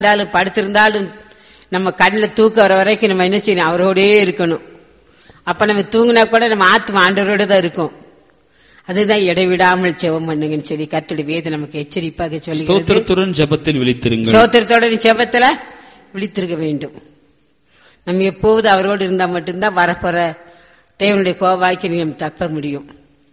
இருந்தாலும் படுத்திருந்தாலும் நம்ம கண்ணில் தூக்கம் வர வரைக்கும் நம்ம என்ன செய்யணும் அவரோடே இருக்கணும் அப்ப நம்ம தூங்கினா கூட நம்ம ஆத்மா ஆண்டவரோட தான் இருக்கும் அதுதான் இடைவிடாமல் செவம் பண்ணுங்கன்னு சொல்லி கத்துடைய வேதம் நமக்கு எச்சரிப்பாக சொல்லி ஸ்தோத்திரத்துடன் ஜெபத்தில் விழித்திருங்கள் சோத்திரத்தோட செபத்துல விழித்திருக்க வேண்டும் நம்ம எப்போது அவரோடு இருந்தா மட்டும்தான் வரப்போற தேவனுடைய கோவாக்கி நம்ம தப்ப முடியும்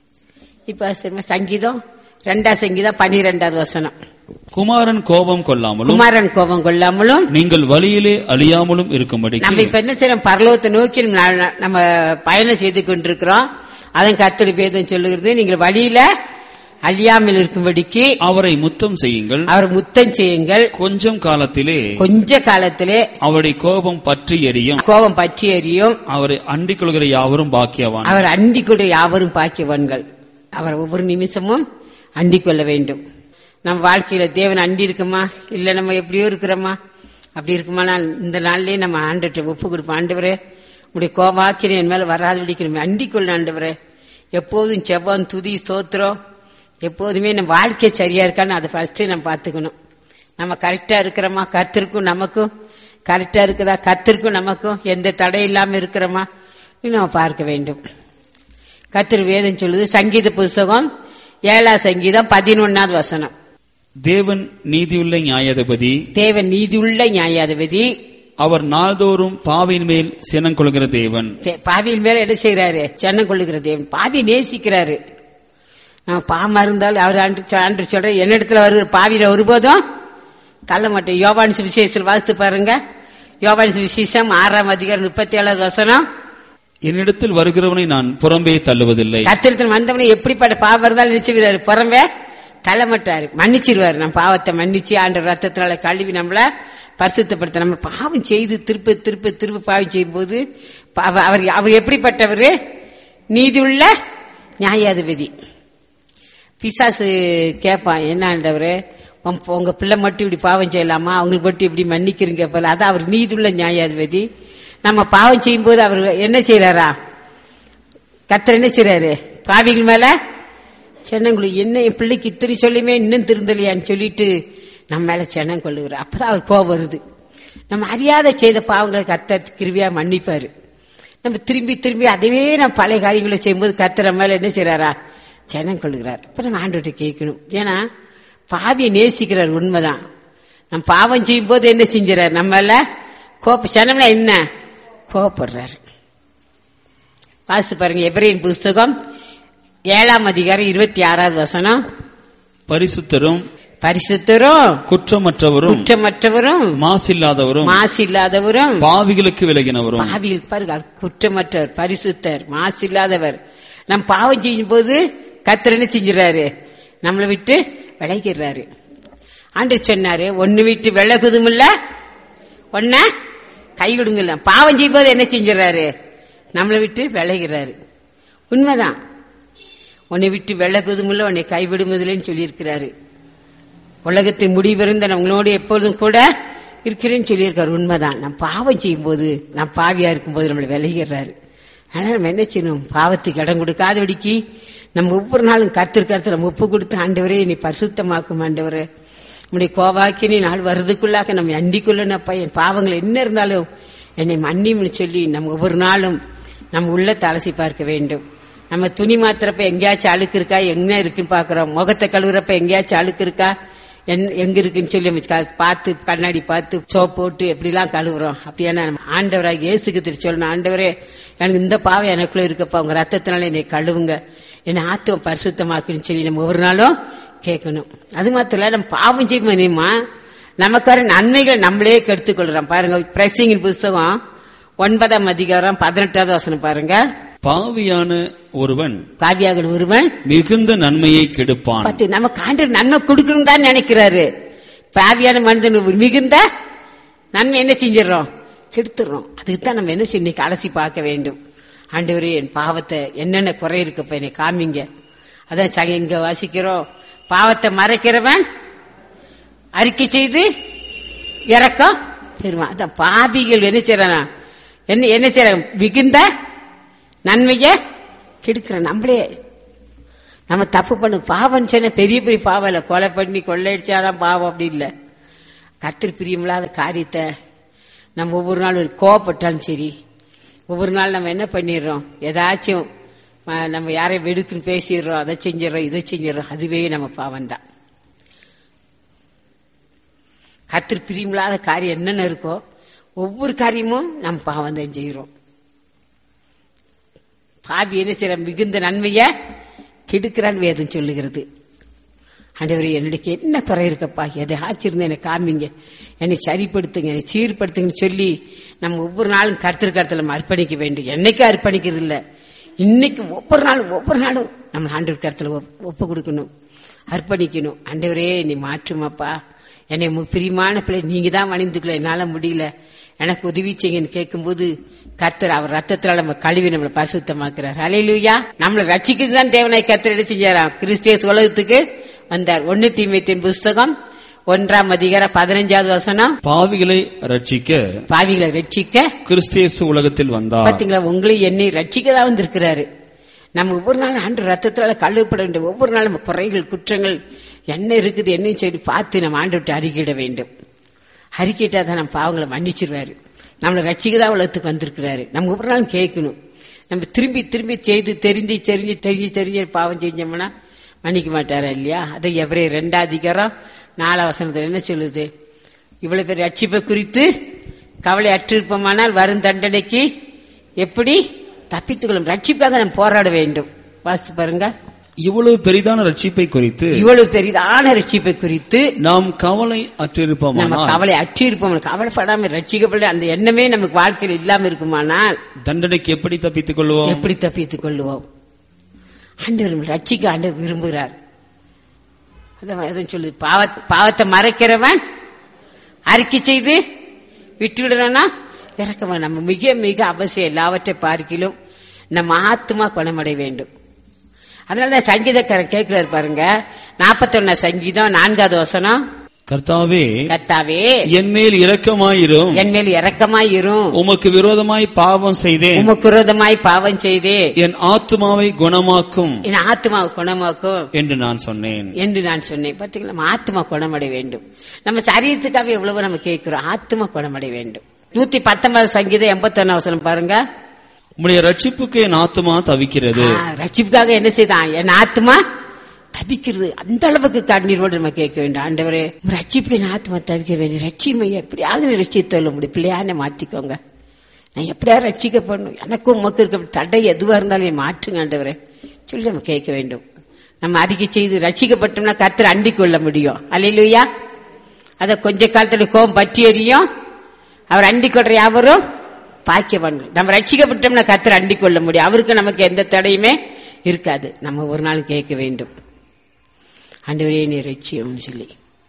இப்ப சரிம்மா, சங்கீதம் ரெண்டாம் சங்கீதம் பன்னிரெண்டாவது வசனம் குமாரன் கோபம் கொள்ளாமலும் குமாரன் கோபம் கொள்ளாமலும் நீங்கள் வழியிலே அழியாமலும் இருக்கும்படி நம்ம இப்ப என்ன செய்யறோம் பரலோகத்தை நோக்கி நம்ம- நம்ம பயணம் செய்து கொண்டிருக்கிறோம் அதன் கத்தடி பேதம் சொல்லுகிறது நீங்கள் வழியில அழியாமல் இருக்கும்படிக்கு அவரை முத்தம் செய்யுங்கள் அவர் முத்தம் செய்யுங்கள் கொஞ்சம் காலத்திலே கொஞ்ச காலத்திலே அவருடைய கோபம் பற்றி எரியும் கோபம் பற்றி எறியும் அவரை அண்டிக் கொள்கிற யாவரும் பாக்கியவான் அவர் அண்டிக் கொள்ற யாவரும் பாக்கியவான்கள் அவர் ஒவ்வொரு நிமிஷமும் அண்டிக் கொள்ள வேண்டும் நம்ம வாழ்க்கையில தேவன் அண்டி இருக்குமா இல்ல நம்ம எப்படியோ இருக்கிறோமா அப்படி இருக்குமானால் இந்த நாள்லயே நம்ம ஆண்டுட்டு ஒப்பு கொடுப்போம் ஆண்டவரே உடைய கோபாக்கினை என் மேல வராது விடிக்கணும் அண்டிக் கொள்ள ஆண்டவரே எப்போதும் செவ்வான் துதி ஸ்தோத்திரம் எப்போதுமே நம்ம வாழ்க்கை சரியா இருக்கான்னு அதை ஃபர்ஸ்ட் நம்ம பார்த்துக்கணும் நம்ம கரெக்டா இருக்கிறோமா கத்திருக்கும் நமக்கும் கரெக்டா இருக்குதா கத்திருக்கும் நமக்கும் எந்த தடை இல்லாம இருக்கிறோமா நம்ம பார்க்க வேண்டும் கத்திர வேதம் சொல்லுது சங்கீத புஸ்தகம் ஏழாம் சங்கீதம் பதினொன்னாவது வசனம் தேவன் நீதியுள்ள நியாயாதிபதி தேவன் நீதியுள்ள நியாயாதிபதி அவர் நாள்தோறும் பாவின் மேல் சினம் கொள்கிற தேவன் தே- பாவியின் மேல என்ன செய்யறாரு சென்னம் கொள்ளுகிற தேவன் பாவி நேசிக்கிறாரு நம்ம பாமா இருந்தாலும் அவர் அன்று சொ- அன்று சொல்ற என்னிடத்துல வருகிற பாவியில ஒருபோதும் தள்ள மாட்டேன் யோவான் சுவிசேஷத்தில் வாசித்து பாருங்க யோவான் சுவிசேஷம் ஆறாம் அதிகாரம் முப்பத்தி ஏழாவது வசனம் என்னிடத்தில் வருகிறவனை நான் புறம்பே தள்ளுவதில்லை கத்திரத்தில் வந்தவனை எப்படிப்பட்ட பாவம் இருந்தாலும் நினைச்சுக்கிறாரு புறம்பே தள்ள மாட்டாரு மன்னிச்சிருவாரு நம்ம பாவத்தை மன்னிச்சு ஆண்ட ரத்தத்தினால கழுவி நம்மள பரிசுத்தப்படுத்த நம்ம பாவம் செய்து திருப்ப திருப்ப திருப்ப பாவம் செய்யும் போது பாவ- அவர் அவர் எப்படிப்பட்டவர் நீதியுள்ள நியாயாதிபதி பிசாசு கேட்பான் என்ன ஆண்டவரே உம் உங்க பிள்ளை மட்டும் இப்படி பாவம் செய்யலாமா அவங்களுக்கு மட்டும் இப்படி மன்னிக்கிறீங்க போல அதான் அவர் நீதியுள்ள நியாயாதிபதி நம்ம பாவம் செய்யும்போது அவர் என்ன செய்யறாரா கத்தர் என்ன செய்றாரு பாவிகள் மேல சென்னங்குழி என்ன என் பிள்ளைக்கு இத்தனை சொல்லியுமே இன்னும் திருந்தலையான்னு சொல்லிட்டு நம்ம மேல சென்னம் கொள்ளுகிறார் அப்பதான் அவர் கோபம் வருது நம்ம அறியாத செய்த பாவங்களை கத்தர் கிருவியா மன்னிப்பாரு நம்ம திரும்பி திரும்பி அதுவே நம்ம பழைய காரியங்களை செய்யும்போது கத்தர் நம்ம மேல என்ன செய்றாரா சென்னம் கொள்ளுகிறார் அப்ப நம்ம ஆண்டோட்ட கேட்கணும் ஏன்னா பாவியை நேசிக்கிறார் உண்மைதான் நம்ம பாவம் செய்யும் போது என்ன செஞ்சுறாரு நம்ம மேல கோப்ப சனம்னா என்ன கோவப்படுறாரு வாசித்து பாருங்க எபிரேன் புஸ்தகம் ஏழாம் அதிகாரம் இருபத்தி ஆறாவது வசனம் பரிசுத்தரும் பரிசுத்தரும் குற்றமற்றவரும் குற்றமற்றவரும் மாசில்லாதவரும் மாசு இல்லாதவரும் பாவிகளுக்கு விலகினவரும் பாவியில் பாருங்க அவர் குற்றமற்றவர் பரிசுத்தர் மாசு இல்லாதவர் நம் பாவம் செய்யும் போது கத்தர் என்ன செஞ்சுறாரு நம்மளை விட்டு விலகிடுறாரு ஆண்டு சொன்னாரு ஒன்னு விட்டு விலகுதும் இல்ல ஒன்ன கைவிடுங்கல்ல பாவம் செய்யும் போது என்ன செஞ்சுறாரு நம்மளை விட்டு விலகிறாரு உண்மைதான் உன்னை விட்டு விலகுதும் இல்ல உன்னை கைவிடுவதில்லைன்னு சொல்லியிருக்கிறாரு உலகத்தின் முடிவிருந்த நான் உங்களோடு எப்பொழுதும் கூட இருக்கிறேன்னு சொல்லியிருக்காரு உண்மைதான் நான் பாவம் செய்யும்போது நான் பாவியா இருக்கும்போது நம்மளை விலகிறாரு அதனால நம்ம என்ன செய்யணும் பாவத்துக்கு இடம் கொடுக்காதபடிக்கு நம்ம ஒவ்வொரு நாளும் கத்திருக்கிறது நம்ம ஒப்பு கொடுத்து ஆண்டவரே நீ பரிசுத்தமாக்கும் ஆண்டவரே உன்னுடைய கோவாக்கி நீ நாள் வர்றதுக்குள்ளாக்க நம்ம அண்டிக்குள்ளனப்பா என் பாவங்கள் என்ன இருந்தாலும் என்னை மன்னிம்னு சொல்லி நம்ம ஒவ்வொரு நாளும் நம்ம உள்ள அலசி பார்க்க வேண்டும் நம்ம துணி மாத்திரப்ப எங்கேயாச்சும் அழுக்கு இருக்கா என்ன இருக்குன்னு பாக்குறோம் முகத்தை கழுவுறப்ப எங்கேயாச்சும் அழுக்கு இருக்கா என்- எங்க இருக்குன்னு சொல்லி நம்ம க- பார்த்து கண்ணாடி பார்த்து சோப் போட்டு எப்படிலாம் கழுவுறோம் அப்படியான நம்ம ஆண்டவராக இயேசுக்கு திரு சொல்லணும் ஆண்டவரே எனக்கு இந்த பாவம் எனக்குள்ள இருக்கப்பா உங்க ரத்தத்தினால என்னை கழுவுங்க என்னை ஆத்துவ பரிசுத்தமாக்குன்னு சொல்லி நம்ம ஒவ்வொரு நாளும் கேட்கணும் அது மாத்திரம் இல்ல நம்ம பாவம் செய்ய முடியுமா நமக்கு வர நன்மைகளை நம்மளே கெடுத்துக் கொள்றோம் பாருங்க பிரசிங்கின் புஸ்தகம் ஒன்பதாம் அதிகாரம் பதினெட்டாவது வசனம் பாருங்க பாவியான ஒருவன் காவியாகன் ஒருவன் மிகுந்த நன்மையை கெடுப்பான் பத்து நமக்கு ஆண்டவர் நன்மை கொடுக்கணும் தான் நினைக்கிறாரு பாவியான மனிதன் ஒரு மிகுந்த நன்மை என்ன செஞ்சிடறோம் கெடுத்துடுறோம் அதுக்கு தான் நம்ம என்ன செய்யணும் இன்னைக்கு அலசி பார்க்க வேண்டும் ஆண்டவரே என் பாவத்தை என்னென்ன குறை இருக்குப்ப என்னை காமிங்க அதான் சக இங்க வாசிக்கிறோம் பாவத்தை மறைக்கிறவன் அறிக்கை செய்து இறக்கம் பெறுவான் அதான் பாபிகள் என்ன செய்யறானா என்ன என்ன செய்யறாங்க மிகுந்த நன்மைய கெடுக்கிற நம்மளே நம்ம தப்பு பண்ணு பாவம் சொன்ன பெரிய பெரிய பாவம் இல்ல கொலை பண்ணி கொள்ளையடிச்சாதான் பாவம் அப்படி இல்ல கர்த்தர் பிரியமில்லாத காரியத்தை நம்ம ஒவ்வொரு நாள் ஒரு கோவப்பட்டாலும் சரி ஒவ்வொரு நாள் நம்ம என்ன பண்ணிடுறோம் ஏதாச்சும் அஹ், நம்ம யாரையும் வெடுக்குன்னு பேசிடுறோம் அதை செஞ்சிடறோம் இதை செஞ்சிடறோம் அதுவே நம்ம பாவம் தான் கர்த்தர் பிரியமில்லாத காரியம் என்னென்ன இருக்கோ ஒவ்வொரு காரியமும் நம்ம பாவம் தான் செய்கிறோம் பாவி என்ன செய்யற மிகுந்த நன்மைய கெடுக்கிறான் வேதம் சொல்லுகிறது ஆண்டவரே என்னுடைய என்ன குறை இருக்கப்பா எதை ஆச்சிருந்த என்னை காமிங்க என்னை சரிப்படுத்துங்க என்னை சீர்படுத்துங்கன்னு சொல்லி நம்ம ஒவ்வொரு நாளும் கருத்து கருத்துல நம்ம அர்ப்பணிக்க வேண்டும் என்னைக்கும் அர்ப்பணிக்கிறது இல்ல இன்னைக்கு ஒவ்வொரு நாளும் ஒவ்வொரு நாளும் நம்ம ஆண்டவர் கருத்துல ஒப்பு கொடுக்கணும் அர்ப்பணிக்கணும் ஆண்டவரே நீ மாற்றுமாப்பா என்னை உமக்கு பிரியமான பிள்ளை நீங்க தான் வணிந்துக்கல என்னால முடியல எனக்கு உதவி செய்யுங்கன்னு கேட்கும்போது கர்த்தர் அவர் ரத்தத்தினால நம்ம கழுவி நம்மளை பரிசுத்தமாக்குறார் அலையிலுயா நம்மளை ரட்சிக்கிறது தான் தேவனாய் கர்த்தர் என்ன செஞ்சாராம் கிறிஸ்திய உலகத்துக்கு வந்தார் ஒன்னு தீமைத்தின் புஸ்தகம் ஒன்றாம் அதிகாரம் பதினஞ்சாவது வசனம் பாவிகளை ரட்சிக்க பாவிகளை ரட்சிக்க கிறிஸ்தியேசு உலகத்தில் வந்தார் பாத்தீங்களா உங்களை என்னை ரட்சிக்க தான் வந்திருக்கிறாரு நம்ம ஒவ்வொரு நாளும் ஆண்டு ரத்தத்தினால கழுவப்பட வேண்டும் ஒவ்வொரு நாளும் நம்ம குறைகள் குற்றங்கள் என்ன இருக்குது என்னன்னு சொல்லி பார்த்து நம்ம ஆண்டு விட்டு அறிக்கையிட வேண்டும் அறிக்கையிட்டா தான் நம்ம பாவங்களை மன்னிச்சிருவாரு நம்மளை ரட்சிக்க தான் உலகத்துக்கு வந்திருக்கிறாரு நம்ம ஒவ்வொரு நாளும் கேட்கணும் நம்ம திரும்பி திரும்பி செய்து தெரிஞ்சு தெரிஞ்சு தெரிஞ்சு தெரிஞ்சு பாவம் செஞ்சோம்னா மன்னிக்க மாட்டாரா இல்லையா அதை எவரே ரெண்டாவது அதிகாரம் நாலாம் வசனத்துல என்ன சொல்லுது இவ்வளவு பேர் ரட்சிப்பை குறித்து கவலை அற்றிருப்போமானால் வரும் தண்டனைக்கு எப்படி தப்பித்துக்கொள்ளும் ரட்சிப்பாக நம்ம போராட வேண்டும் வாசித்து பாருங்க இவ்வளவு பெரிதான ரட்சிப்பை குறித்து இவ்வளவு பெரிதான ரட்சிப்பை குறித்து நாம் கவலை நம்ம அற்றிருப்போமானால் கவலை அற்றிருப்போம் கவலைப்படாம ரட்சிக்கப்பட அந்த எண்ணமே நமக்கு வாழ்க்கையில் இல்லாம இருக்குமானால் தண்டனைக்கு எப்படி தப்பித்துக் கொள்வோம் எப்படி தப்பித்துக் கொள்வோம் ஆண்டவர் நம்மை ரட்சிக்க ஆண்டவர் விரும்புகிறார் அதான் அதான் சொல்லுது பாவ பாவத்தை மறைக்கிறவன் அறிக்கை செய்து விட்டு விடுறானா இறக்கவன் நம்ம மிக மிக அவசியம் எல்லாவற்றை பார்க்கிலும் நம்ம ஆத்மா குணமடைய வேண்டும் அதனாலதான் சங்கீதக்காரன் கேட்கிறாரு பாருங்க நாற்பத்தொன்னு சங்கீதம் நான்காவது வசனம் கர்த்தாவே கர்த்தாவே என் மேல் இரக்கமாயிரும் என் மேல் இரக்கமாயிரும் உமக்கு விரோதமாய் பாவம் செய்தேன் உமக்கு விரோதமாய் பாவம் செய்தே என் ஆத்துமாவை குணமாக்கும் என் ஆத்மாவை குணமாக்கும் என்று நான் சொன்னேன் என்று நான் சொன்னேன் பாத்தீங்களா நம்ம ஆத்மா குணமடைய வேண்டும் நம்ம சரீரத்துக்காக எவ்வளவு நம்ம கேட்கிறோம் ஆத்மா குணமடைய வேண்டும் நூத்தி பத்தொன்பது சங்கீதம் எண்பத்தொன்னு அவசரம் பாருங்க உம்முடைய ரட்சிப்புக்கு என் ஆத்துமா தவிக்கிறது ஆ, ரட்சிப்புக்காக என்ன செய்தான் என் ஆத்மா தவிக்கிறது அந்த அளவுக்கு கண்ணீரோடு நம்ம கேட்க வேண்டும் ஆண்டவரே உம் ரட்சிப்புக்கு என் ஆத்மா தவிக்க வேண்டும் ரட்சிமை எப்படியாவது ரட்சித்தள்ள முடியும் பிள்ளையான மாத்திக்கோங்க நான் எப்படியா ரட்சிக்கப்படணும் எனக்கும் உமக்கு இருக்க தடை எதுவா இருந்தாலும் என்னை மாற்றுங்க ஆண்டவரே சொல்லி நம்ம கேட்க வேண்டும் நம்ம அறிக்கை செய்து ரட்சிக்கப்பட்டோம்னா கர்த்தர் அண்டிக் கொள்ள முடியும் அல்லையா அத கொஞ்ச காலத்துல கோபம் பற்றி எறியும் அவர் அண்டிக் கொள்ற யாவரும் பாக்கியவான் நம்ம ரட்சிக்கப்பட்டோம்னா கர்த்தர் அண்டிக் கொள்ள முடியும் அவருக்கு நமக்கு எந்த தடையுமே இருக்காது நம்ம ஒரு நாள் கேட்க வேண்டும் ஆண்டவரே நீ ரட்சியம் சொல்லி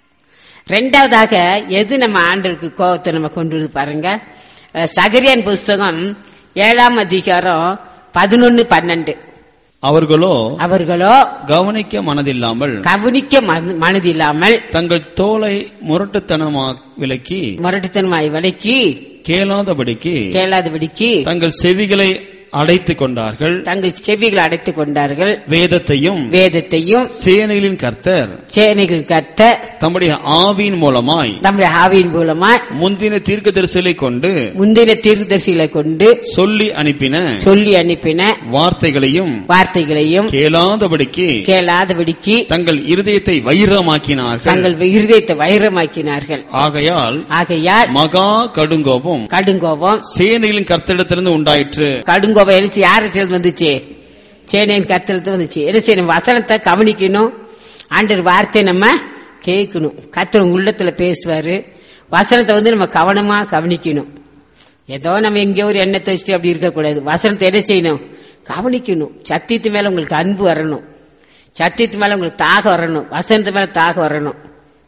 ரெண்டாவதாக எது நம்ம ஆண்டவருக்கு கோபத்தை நம்ம கொண்டு வருது பாருங்க அஹ், சகரியான் புஸ்தகம் ஏழாம் அதிகாரம் பதினொன்னு பன்னெண்டு அவர்களோ அவர்களோ கவனிக்க மனதில்லாமல் கவனிக்க மன- மனதில்லாமல் தங்கள் தோலை முரட்டுத்தனமா விலக்கி முரட்டுத்தனமாய் விலைக்கு கேளாதபடிக்கு கேளாதபடிக்கு தங்கள் செவிகளை அடைத்துக் கொண்டார்கள் தங்கள் செவிகளை அடைத்துக் கொண்டார்கள் வேதத்தையும் வேதத்தையும் சேனைகளின் கர்த்தர் சேனைகள் கர்த்த தம்முடைய ஆவியின் மூலமாய் நம்முடைய ஆவியின் மூலமா முந்தின தீர்க்கதரிசலை கொண்டு முந்தின தீர்க்கதரிசிகளை கொண்டு சொல்லி அனுப்பின சொல்லி அனுப்பின வார்த்தைகளையும் வார்த்தைகளையும் கேளாதபடிக்கு கேளாதபடிக்கு தங்கள் இருதயத்தை வைரமாக்கினார்கள் தங்கள் இருதயத்தை வைரமாக்கினார்கள் ஆகையால் ஆகையால் மகா கடுங்கோபம் கடுங்கோபம் சேனைகளின் கர்த்தரிடத்திலிருந்து உண்டாயிற்று கடுங்கோபம் எழுச்சி யார்கிட்ட வந்துச்சு சேனையின் கருத்துல வந்துச்சு என்ன செய்யணும் வசனத்தை கவனிக்கணும் ஆண்டர் வார்த்தை நம்ம கேட்கணும் கர்த்தர் உங்க உள்ளத்துல பேசுவாரு வசனத்தை வந்து நம்ம கவனமா கவனிக்கணும் ஏதோ நம்ம எங்கேயோ ஒரு எண்ணத்தை வச்சுட்டு அப்படி இருக்கக்கூடாது வசனத்தை என்ன செய்யணும் கவனிக்கணும் சத்தியத்து மேல உங்களுக்கு அன்பு வரணும் சத்தியத்து மேல உங்களுக்கு தாகம் வரணும் வசனத்து மேல தாகம் வரணும்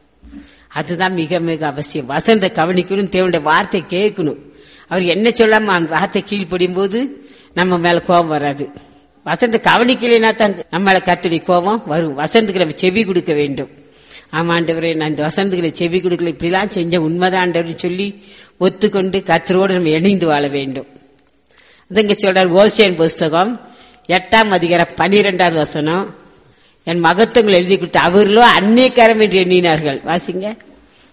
அதுதான் மிக மிக அவசியம் வசனத்தை கவனிக்கணும் தேவனுடைய வார்த்தை கேட்கணும் அவர் என்ன சொல்லாம அந்த வார்த்தை கீழ்ப்படியும் போது நம்ம மேல கோபம் வராது வசனத்தை கவனிக்கலைன்னா தான் நம்ம மேல கத்தடி கோபம் வரும் வசனத்துக்கு நம்ம செவி கொடுக்க வேண்டும் ஆமா ஆண்டவரே நான் இந்த வசனத்துக்கு செவி கொடுக்கல இப்படிலாம் செஞ்ச உண்மைதான் ஆண்டவர்னு சொல்லி ஒத்துக்கொண்டு கத்தரோடு நம்ம இணைந்து வாழ வேண்டும் அதுங்க சொல்றார் ஓசியன் புஸ்தகம் எட்டாம் அதிகாரம் பனிரெண்டாவது வசனம் என் மகத்துவங்கள் எழுதி கொடுத்து அவர்களோ அந்நியக்காரம் என்று எண்ணினார்கள் வாசிங்க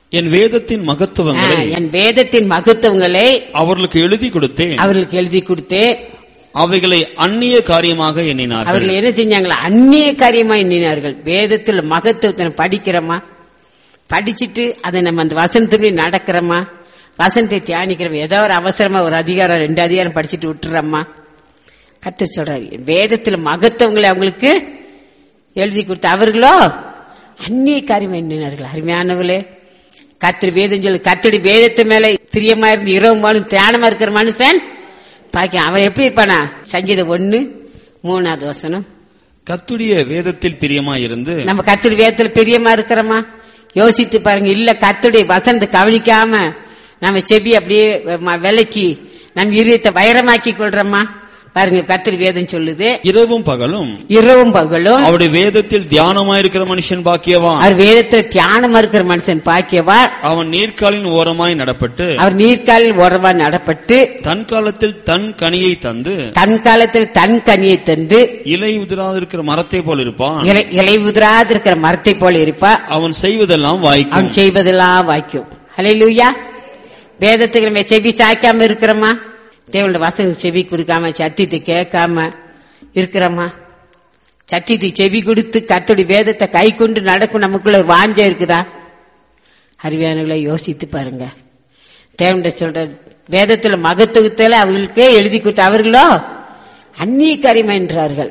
என் வேதத்தின் மகத்துவங்களை ஆ, என் வேதத்தின் மகத்துவங்களை அவர்களுக்கு எழுதி கொடுத்தேன் அவர்களுக்கு எழுதி கொடுத்து அவைகளை அந்நிய காரியமாக எண்ணினார்கள் அவர்கள் என்ன செஞ்சாங்களா அந்நிய காரியமா எண்ணினார்கள் வேதத்தில் மகத்துவத்தை நம்ம படிக்கிறோமா படிச்சிட்டு அதை நம்ம அந்த வசனத்துப்படி நடக்கிறோமா வசனத்தை தியானிக்கிறோம் ஏதோ ஒரு அவசரமா ஒரு அதிகாரம் ரெண்டு அதிகாரம் படிச்சுட்டு விட்டுறோமா கத்து சொல்றாரு வேதத்தில் மகத்துவங்களை அவங்களுக்கு எழுதி கொடுத்து அவர்களோ அந்நிய காரியம் எண்ணினார்கள் அருமையானவர்களே கத்திரி வேதம் சொல்லு கத்தடி வேதத்து மேல பிரியமா இருந்து இரவு மாலும் தியானமா இருக்கிற மனுஷன் பாக்க அவன் எப்படி இருப்பானா சங்கீதம் ஒண்ணு மூணாவது வசனம் கத்துடைய வேதத்தில் பிரியமாயிருந்து நம்ம கத்தடி வேதத்துல பிரியமா இருக்கிறோமா யோசித்து பாருங்க இல்ல கத்துடைய வசனத்தை கவனிக்காம நம்ம செவி அப்படியே ம- விலக்கி நம்ம இதயத்தை வைரமாக்கி கொள்றோமா பாருங்க கத்தடி வேதம் சொல்லுது இரவும் பகலும் இரவும் பகலும் அவருடைய வேதத்தில் தியானமாயிருக்கிற மனுஷன் பாக்கியவான் அவர் வேதத்தை தியானமா இருக்கிற மனுஷன் பாக்கியவார் அவன் நீர்க்காலின் ஓரமாய் நடப்பட்டு அவர் நீர்க்காலில் உறவா நடப்பட்டு தன் காலத்தில் தன் கனியை தந்து தன் காலத்தில் தன் கனியை தந்து இலை உதிராதிருக்கிற மரத்தை போல் இருப்பான் இலை இலை உதிராது இருக்கிற மரத்தை போல இருப்பா அவன் செய்வதெல்லாம் வாய்க்கும் அவன் செய்வதெல்லாம் வாய்க்கும் ஹalleluya வேதத்துக்கு நம்ம செவி சாய்க்காம இருக்கிறோமா தேவனோட வசனம் செவி கொடுக்காம சத்தியத்தை கேட்காம இருக்கிறோமா சத்தியத்தை செவி கொடுத்து கர்த்தருடைய வேதத்தை கை கொண்டு நடக்கும் நமக்குள்ள ஒரு வாஞ்சை இருக்குதா அறிவியானங்களை யோசித்து பாருங்க தேவன்ட சொல்ற வேதத்துல மகத்துவத்துல அவர்களுக்கே எழுதி கொடுத்த அவர்களோ அந்நிய கரிமை என்றார்கள்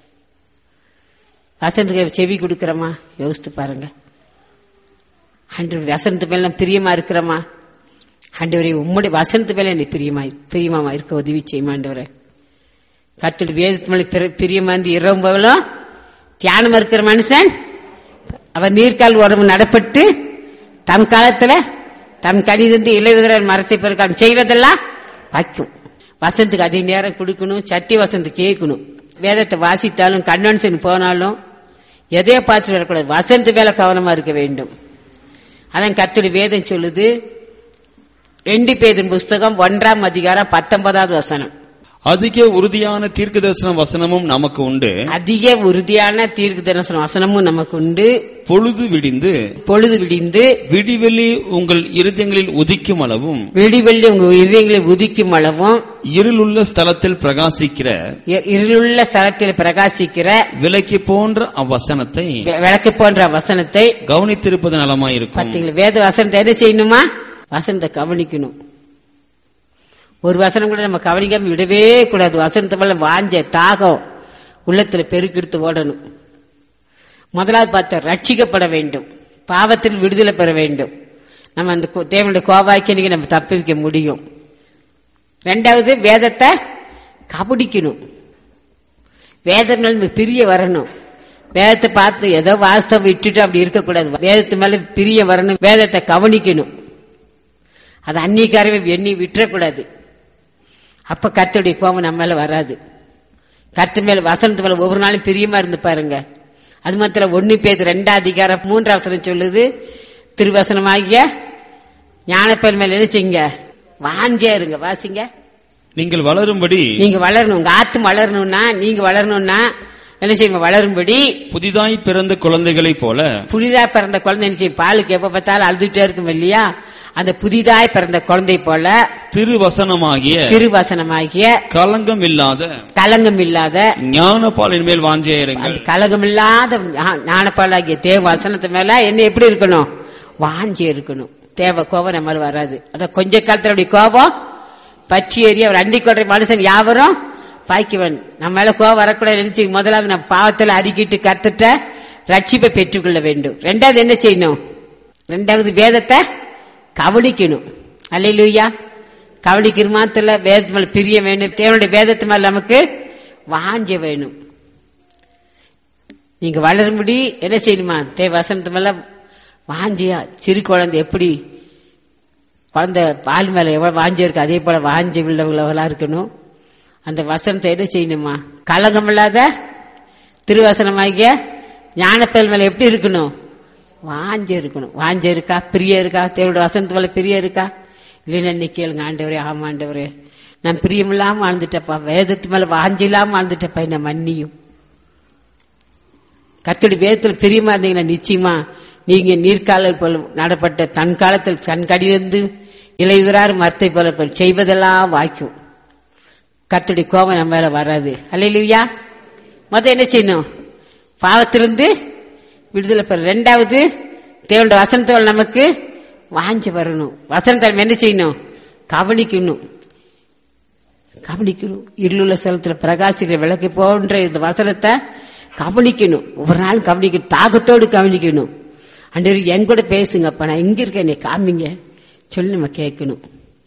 வசனத்துக்கு செவி கொடுக்கிறோமா யோசித்து பாருங்க ஆண்டவர் வசனத்து மேல நான் பிரியமா இருக்கிறோமா ஆண்டவரே உம்முடைய வசனத்து மேல என்னை பிரியமா பிரியமா இருக்க உதவி செய்யுமா ஆண்டவரே கத்துடைய வேதத்து மேல பிர- பிரியமா இருந்து இரவும் பகலும் தியானமா இருக்கிற மனுஷன் அவர் நீர்க்கால் உடம்பு நடப்பட்டு தம் காலத்துல தம் கணிதந்து இலையுதிர மரத்தை பிறகு செய்வதெல்லாம் வைக்கும் வசனத்துக்கு அதிக நேரம் கொடுக்கணும் சத்திய வசனத்தை கேட்கணும் வேதத்தை வாசித்தாலும் கன்வென்ஷன் போனாலும் எதையோ பார்த்துட்டு வரக்கூடாது வசனத்து மேல கவனமா இருக்க வேண்டும் அதான் கர்த்தருடைய வேதம் சொல்லுது ரெண்டு பேரின் புஸ்தகம் ஒன்றாம் அதிகாரம் பத்தொன்பதாவது வசனம் அதிக உறுதியான தீர்க்க தரிசன வசனமும் நமக்கு உண்டு அதிக உறுதியான தீர்க்கு தரிசன வசனமும் நமக்கு உண்டு பொழுது விடிந்து பொழுது விடிந்து விடிவெளி உங்கள் இருதயங்களில் உதிக்கும் அளவும் விடிவெள்ளி உங்க இதயங்களை உதிக்கும் அளவும் இருளுள்ள ஸ்தலத்தில் பிரகாசிக்கிற இ- இருளுள்ள ஸ்தலத்தில் பிரகாசிக்கிற விலைக்கு போன்ற அவ்வசனத்தை வி- விளக்கு போன்ற வசனத்தை கவனித்திருப்பது நலமாயிருக்கும் பார்த்தீங்களா வேத வசனத்தை என்ன செய்யணுமா வசனத்தை கவனிக்கணும் ஒரு வசனம் கூட நம்ம கவனிக்காம விடவே கூடாது வசனத்தை மேல வாஞ்ச தாகம் உள்ளத்துல பெருக்கெடுத்து ஓடணும் முதலாவது பார்த்த ரட்சிக்கப்பட வேண்டும் பாவத்தில் விடுதலை பெற வேண்டும் நம்ம அந்த கோ- தேவனுடைய கோபாக்கியனுக்கு நம்ம தப்பிக்க முடியும் ரெண்டாவது வேதத்தை கபடிக்கணும் வேதம் மேல நம்ம பிரிய வரணும் வேதத்தை பார்த்து ஏதோ வாஸ்தவம் விட்டுட்டு அப்படி இருக்கக்கூடாது வேதத்து மேல பிரிய வரணும் வேதத்தை கவனிக்கணும் அது அன்னிக்காரவே எண்ணி விட்டுறக்கூடாது அப்ப கர்த்தருடைய கோபம் நம்ம மேல வராது கர்த்தர் மேல வசனத்து மேல ஒவ்வொரு நாளும் பிரியமா இருந்து பாருங்க அது மாத்திரம் ஒன்னு பேர் ரெண்டாம் அதிகாரம் மூன்றாம் வசனம் சொல்லுது திருவசனமாகிய ஞானப்பேர் மேல நினைச்சிங்க வாஞ்சியா இருங்க வாசிங்க நீங்கள் வளரும்படி நீங்க வளரணும் உங்க ஆத்து வளரணும்னா நீங்க வளரணும்னா என்ன செய்யும் வளரும்படி புதிதாய் பிறந்த குழந்தைகளைப் போல புதிதா பிறந்த குழந்தை என்ன செய்யும் பாலுக்கு எப்ப பார்த்தாலும் அழுதுட்டே இருக்கும் இல்லையா அந்த புதிதாய் பிறந்த குழந்தை போல திருவசனமாகிய திருவசனமாகிய கலங்கம் இல்லாத கலங்கம் இல்லாத ஞான பாலின் மேல் வாஞ்சியாயிருங்கள் அந்த கலகம் இல்லாத ஞானப்பாலாகிய தேவ வசனத்து மேல என்ன எப்படி இருக்கணும் வாஞ்சி இருக்கணும் தேவ கோபம் நம்ம மேல வராது அத கொஞ்ச காலத்துல அப்படி கோபம் பச்சி ஏறி அவர் அண்டி கொள்ற மனுஷன் யாவரும் பாய்க்குவன் நம்ம மேல கோபம் வரக்கூடாது நினைச்சு முதலாவது நம்ம பாவத்துல அறிக்கிட்டு கத்துட்ட ரட்சிப்பை பெற்றுக்கொள்ள வேண்டும் ரெண்டாவது என்ன செய்யணும் ரெண்டாவது வேதத்தை கவனிக்கணும் அல்லையா கவனிக்கிற மாத்திர வேதத்து மேல பிரிய வேணும் தேவனுடைய வேதத்து மேல நமக்கு வாஞ்ச வேணும் நீங்க வளரும்படி என்ன செய்யணுமா தே வசனத்து மேல வாஞ்சியா சிறு குழந்தை எப்படி குழந்தை பால் மேல எவ்வளவு வாஞ்சி இருக்கு அதே போல வாஞ்சி உள்ளவங்களா இருக்கணும் அந்த வசனத்தை என்ன செய்யணுமா கலங்கம் இல்லாத திருவசனமாகிய ஞானப்பேல் மேல எப்படி இருக்கணும் வாஞ்ச இருக்கணும் வாஞ்ச இருக்கா பிரிய இருக்கா தேவட வசனத்து மேல பிரிய இருக்கா இல்லைன்னா இன்னைக்கு கேளுங்க ஆண்டவரே ஆமா ஆண்டவரே நான் பிரியமில்லாம வாழ்ந்துட்டப்பா வேதத்து மேல வாஞ்சி இல்லாம வாழ்ந்துட்டப்பா என்ன மன்னியும் கத்தோட வேதத்துல பிரியமா இருந்தீங்கன்னா நிச்சயமா நீங்க நீர்க்கால போல நடப்பட்ட தன் காலத்தில் தன் கடிதந்து இலையுறார் மரத்தை போல போல் செய்வதெல்லாம் வாய்க்கும் கத்துடைய கோபம் நம்ம மேல வராது அல்லையா மொதல் என்ன செய்யணும் பாவத்திலிருந்து விடுதலை பெற ரெண்டாவது தேவனுடைய வசனத்தோட நமக்கு வாஞ்சி வரணும் வசனத்தை நம்ம என்ன செய்யணும் கவனிக்கணும் கவனிக்கணும் இருளுள்ள ஸ்தலத்துல பிரகாசிக்கிற விளக்கு போன்ற இந்த வசனத்தை கவனிக்கணும் ஒவ்வொரு நாளும் கவனிக்கணும் தாகத்தோடு கவனிக்கணும் அன்று என் கூட பேசுங்கப்பா நான் எங்க இருக்கேன் என்னை காமிங்க சொல்லி நம்ம கேட்கணும்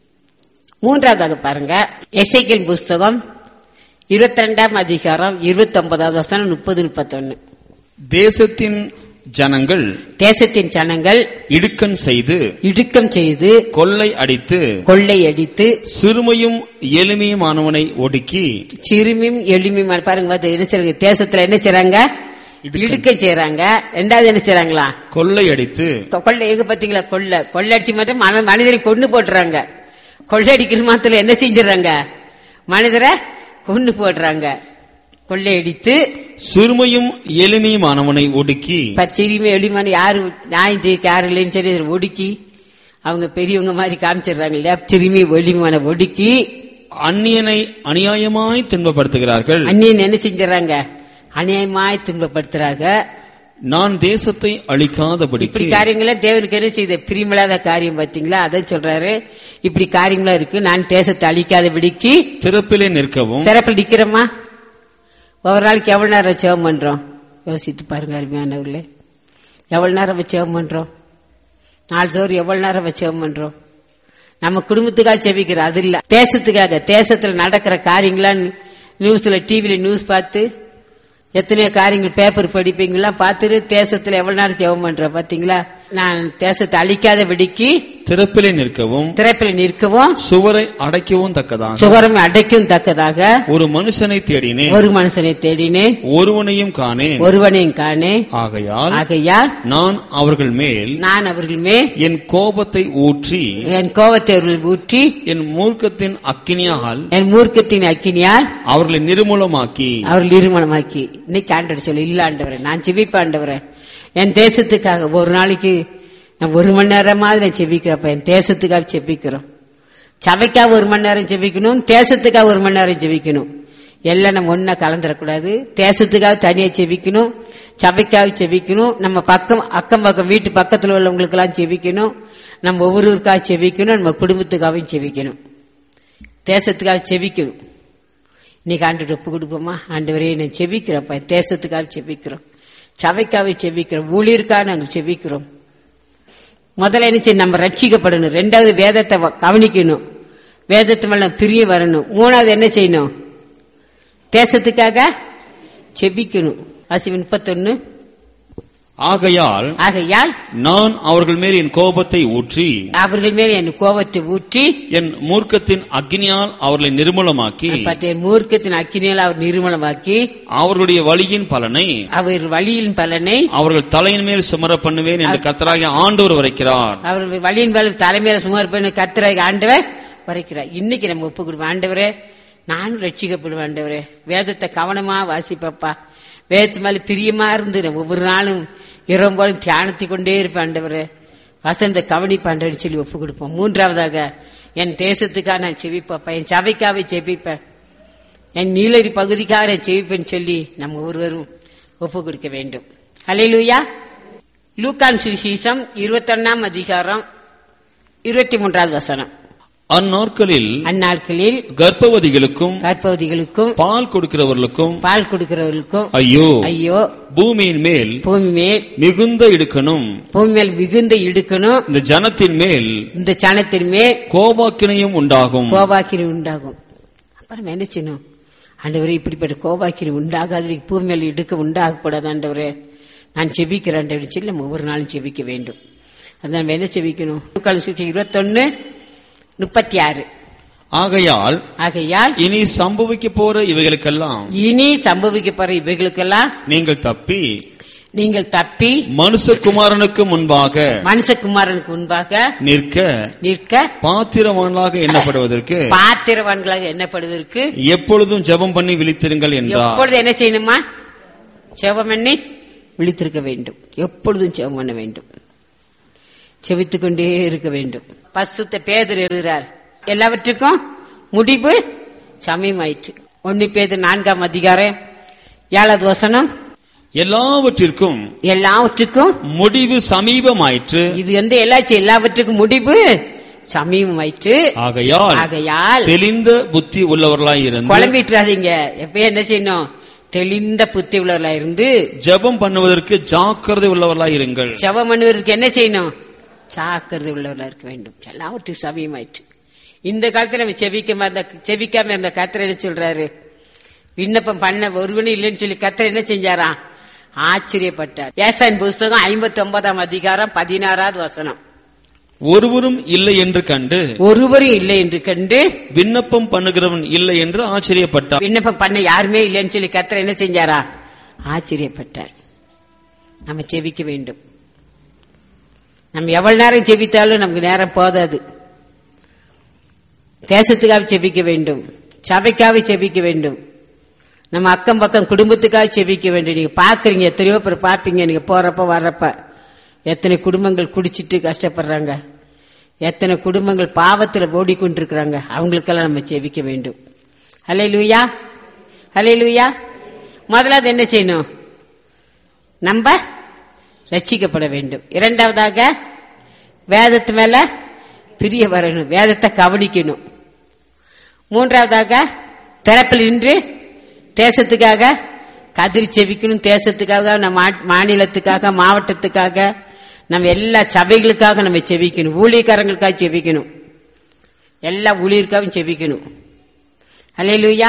மூன்றாவதாக பாருங்க எசைக்கல் புஸ்தகம் இருபத்தி ரெண்டாம் அதிகாரம் இருபத்தி ஒன்பதாவது வசனம் முப்பது முப்பத்தொன்னு தேசத்தின் ஜனங்கள் தேசத்தின் ஜனங்கள் இடுக்கண் செய்து இடுக்கம் செய்து கொள்ளை அடித்து கொள்ளை அடித்து சிறுமையும் எளிமையுமானவனை ஒடுக்கி சிறுமியும் எளிமையுமான பாருங்க பாத்து என்ன செய்றாங்க தேசத்துல என்ன செய்றாங்க இடுக்கம் செய்றாங்க ரெண்டாவது என்ன செய்றாங்களா கொள்ளை அடித்து கொள்ளை எங்க பாத்தீங்களா கொள்ளை கொள்ளடிச்சு மட்டும் மன- மனிதரை கொண்டு போட்டுறாங்க கொள்ளையடிக்கிறது மாத்திரம் என்ன செஞ்சிடறாங்க மனிதரை கொண்டு போடுறாங்க கொள்ளையடித்து சிறுமையும் எளிமையுமானவனை ஒடுக்கி பச்சரியுமே எளிமான யாரு நியாயம் ஜெயிக்க யாரு இல்லைன்னு சொல்லி அதை ஒடுக்கி அவங்க பெரியவங்க மாதிரி காமிச்சிடுறாங்க இல்லையா சிறுமி ஒளிமான ஒடுக்கி அந்நியனை அநியாயமாய் துன்பப்படுத்துகிறார்கள் அந்நியன் என்ன செஞ்சிடறாங்க அநியாயமாய் துன்பப்படுத்துறாங்க நான் தேசத்தை இப்படி அழிக்காதபடிக்கு காரியங்கள தேவனுக்கு என்ன செய்த பிரியமில்லாத காரியம் பாத்தீங்களா அதை சொல்றாரு இப்படி காரியங்களா இருக்கு நான் தேசத்தை அழிக்காதபடிக்கு திறப்பிலே நிற்கவும் திறப்பில் நிக்கிறோமா ஒவ்வொரு நாளைக்கு எவ்வளவு நேரம் ஜெபம் பண்றோம் யோசித்து பாருங்க அருமையானவர்களே எவ்வளவு நேரம் வச்சு ஜெபம் பண்றோம் நாள்தோறும் எவ்வளவு நேரம் வச்சு ஜெபம் பண்றோம் நம்ம குடும்பத்துக்காக செபிக்கிறோம் அது இல்ல தேசத்துக்காக தேசத்துல நடக்கிற காரியங்களா நியூஸ்ல டிவில நியூஸ் பார்த்து எத்தனையோ காரியங்கள் பேப்பர் படிப்பீங்களா பார்த்துட்டு தேசத்துல எவ்வளவு நேரம் ஜெபம் பண்றோம் பாத்தீங்களா நான் தேசத்தை அழிக்காத வெடிக்கு திறப்பிலே நிற்கவும் திறப்பில் நிற்கவும் சுவரை அடைக்கவும் தக்கதான் சுகரம் அடைக்கும் தக்கதாக ஒரு மனுஷனை தேடினேன் ஒரு மனுஷனை தேடினேன் ஒருவனையும் காணேன் ஒருவனையும் காணே ஆகையால் ஆகையால் நான் அவர்கள் மேல் நான் அவர்கள் மேல் என் கோபத்தை ஊற்றி என் கோபத்தை அவர்கள் ஊற்றி என் மூர்க்கத்தின் அக்கினியால் என் மூர்க்கத்தின் அக்கினியால் அவர்களை நிர்மூலமாக்கி அவர்கள் இருமணமாக்கி இன்னைக்கு ஆண்டவர் சொல்லு இல்ல ஆண்டவரே நான் செபிப்ப ஆண்டவரே என் தேசத்துக்காக ஒரு நாளைக்கு நான் ஒரு மணி நேரமாவது நான் செபிக்கிறப்ப என் தேசத்துக்காக செபிக்கிறோம் சபைக்காக ஒரு மணி நேரம் செபிக்கணும் தேசத்துக்காக ஒரு மணி நேரம் செபிக்கணும் எல்லாம் நம்ம ஒன்னா கலந்துடக்கூடாது தேசத்துக்காக தனியா செபிக்கணும் சபைக்காக செபிக்கணும் நம்ம பக்கம் அக்கம் பக்கம் வீட்டு பக்கத்துல உள்ளவங்களுக்கு எல்லாம் செபிக்கணும் நம்ம ஒவ்வொருவருக்காக செபிக்கணும் நம்ம குடும்பத்துக்காகவும் செபிக்கணும் தேசத்துக்காக செபிக்கணும் இன்னைக்கு ஆண்டு ஒப்பு கொடுப்போமா ஆண்டவரே நான் செபிக்கிறப்ப தேசத்துக்காக செபிக்கிறோம் சபைக்காக செபிக்கிறோம் ஊழியருக்காக நாங்கள் செபிக்கிறோம் முதல்ல என்ன செய்யணும் நம்ம ரட்சிக்கப்படணும் ரெண்டாவது வேதத்தை வ- கவனிக்கணும் வேதத்து மேல பிரிய வரணும் மூணாவது என்ன செய்யணும் தேசத்துக்காக செபிக்கணும் அசிவன் முப்பத்தொன்னு ஆகையால் ஆகையால் நான் அவர்கள் மேல் என் கோபத்தை ஊற்றி அவர்கள் மேல் என் கோபத்தை ஊற்றி என் மூர்க்கத்தின் அக்னியால் அவர்களை நிர்மூலமாக்கி பத்து மூர்க்கத்தின் அக்கினியால் அவர் நிர்மலமாக்கி அவர்களுடைய வழியின் பலனை அவர் வழியின் பலனை அவர்கள் தலையின் மேல் சுமர பண்ணுவேன் என்று கத்தராகிய ஆண்டவர் வரைக்கிறார் அவர் வழியின் மேல தலைமையில சுமார் பண்ணி கத்துற ஆண்டவர் வரைக்கிறார் இன்னைக்கு நம்ம ஒப்பு கொடுப்போம் ஆண்டவரே நானும் ரட்சிக்கப்படுவேன் ஆண்டவரே வேதத்தை கவனமா வாசிப்பப்பா வேதத்து மேல பிரியமா இருந்து நான் ஒவ்வொரு நாளும் இரவும் போலும் தியானத்தை கொண்டே இருப்பேன் ஆண்டவரே வசந்த கவனிப்பாண்டன்னு சொல்லி ஒப்பு கொடுப்போம் மூன்றாவதாக என் தேசத்துக்காக நான் செவிப்பப்பா என் சபைக்காக செபிப்பேன் என் நீலரி பகுதிக்காக நான் செவிப்பேன்னு சொல்லி நம்ம ஒருவரும் ஒப்பு கொடுக்க வேண்டும் ஹalleluya லூக்கான் சுவிசேஷம் இருபத்தொன்னாம் அதிகாரம் இருபத்தி மூன்றாவது வசனம் அந்நாட்களில் அந்நாட்களில் கர்ப்பவதிகளுக்கும் கர்ப்பவதிகளுக்கும் பால் கொடுக்கிறவர்களுக்கும் பால் கொடுக்கிறவர்களுக்கும் ஐயோ ஐயோ பூமியின் மேல் பூமி மேல் மிகுந்த இடுக்கணும் பூமி மேல் மிகுந்த இடுக்கணும் இந்த ஜனத்தின் மேல் இந்த சனத்தின் மேல் கோபாக்கினையும் உண்டாகும் கோபாக்கினி உண்டாகும் அப்புறம் என்ன செய்யணும் ஆண்டவரே இப்படிப்பட்ட கோபாக்கினி உண்டாகாத பூமி மேல் இடுக்க உண்டாகக்கூடாது ஆண்டவரே நான் செபிக்கிறேன் ஆண்டவரே சொல்லி நம்ம ஒவ்வொரு நாளும் செபிக்க வேண்டும் அதான் நம்ம என்ன செபிக்கணும் லூக்கான் சுவிசேஷம் இருபத்தொன்னு முப்பத்தி ஆறு ஆகையால் ஆகையால் இனி சம்பவிக்க போற இவைகளுக்கெல்லாம் இனி சம்பவிக்க போற இவைகளுக்கெல்லாம் நீங்கள் தப்பி நீங்கள் தப்பி மனுஷகுமாரனுக்கு முன்பாக மனுஷகுமாரனுக்கு முன்பாக நிற்க நிற்க பாத்திரவான்களாக எண்ணப்படுவதற்கு பாத்திரவான்களாக எண்ணப்படுவதற்கு எப்பொழுதும் ஜெபம் பண்ணி விழித்திருங்கள் என்றார் எப்பொழுது என்ன செய்யணுமா ஜெபம் பண்ணி விழித்திருக்க வேண்டும் எப்பொழுதும் ஜெபம் பண்ண வேண்டும் செவித்துக் கொண்டே இருக்க வேண்டும் பசுத்த பேதர் எழுதுறார் எல்லாவற்றுக்கும் முடிவு சமயமாயிற்று ஒன்னு பேதர் நான்காம் அதிகாரம் ஏழாவது வசனம் எல்லாவற்றிற்கும் எல்லாவற்றுக்கும் முடிவு சமீபமாயிற்று இது வந்து எல்லாச்சும் எல்லாவற்றுக்கும் முடிவு சமயமாயிற்று ஆகையால் ஆகையால் தெளிந்த புத்தி உள்ளவர்களாய் இருந்து குழம்பிட்டுறாதீங்க எப்ப என்ன செய்யணும் தெளிந்த புத்தி உள்ளவர்களா இருந்து ஜெபம் பண்ணுவதற்கு ஜாக்கிரதை உள்ளவர்களாய் இருங்கள் செவம் பண்ணுவதற்கு என்ன செய்யணும் சாக்கிரதை உள்ளவர்களா இருக்க வேண்டும் எல்லாவற்றும் சமயமாயிற்று இந்த காலத்துல நம்ம செவிக்காம இருந்த செவிக்காம இருந்த கத்திர என்ன சொல்றாரு விண்ணப்பம் பண்ண ஒருவனும் இல்லைன்னு சொல்லி கத்திர என்ன செஞ்சாராம் ஆச்சரியப்பட்டார் ஏசாயின் புஸ்தகம் ஐம்பத்தி ஒன்பதாம் அதிகாரம் பதினாறாவது வசனம் ஒருவரும் இல்லை என்று கண்டு ஒருவரும் இல்லை என்று கண்டு விண்ணப்பம் பண்ணுகிறவன் இல்லை என்று ஆச்சரியப்பட்டார் விண்ணப்பம் பண்ண யாருமே இல்லைன்னு சொல்லி கத்திர என்ன செஞ்சாரா ஆச்சரியப்பட்டார் நம்ம செவிக்க வேண்டும் நம்ம எவ்வளவு நேரம் செவித்தாலும் நமக்கு நேரம் போதாது தேசத்துக்காக செபிக்க வேண்டும் சபைக்காக செபிக்க வேண்டும் நம்ம அக்கம் பக்கம் குடும்பத்துக்காக செபிக்க வேண்டும் நீங்க பாக்குறீங்க எத்தனையோ பேர் பாப்பீங்க நீங்க போறப்ப வர்றப்ப எத்தனை குடும்பங்கள் குடிச்சிட்டு கஷ்டப்படுறாங்க எத்தனை குடும்பங்கள் பாவத்துல ஓடிக்கொண்டிருக்கிறாங்க அவங்களுக்கெல்லாம் நம்ம செபிக்க வேண்டும் ஹலே லூயா ஹலே லூயா முதலாவது என்ன செய்யணும் நம்ம ரட்சிக்கப்பட வேண்டும் இரண்டாவதாக வேதத்து மேல பிரிய வரணும் வேதத்தை கவனிக்கணும் மூன்றாவதாக திறப்பில் நின்று தேசத்துக்காக கதிரி செவிக்கணும் தேசத்துக்காக நம்ம மா- மாநிலத்துக்காக மாவட்டத்துக்காக நம்ம எல்லா சபைகளுக்காக நம்ம செவிக்கணும் ஊழியக்காரங்களுக்காக செவிக்கணும் எல்லா ஊழியருக்காகவும் செவிக்கணும் அல்லேலூயா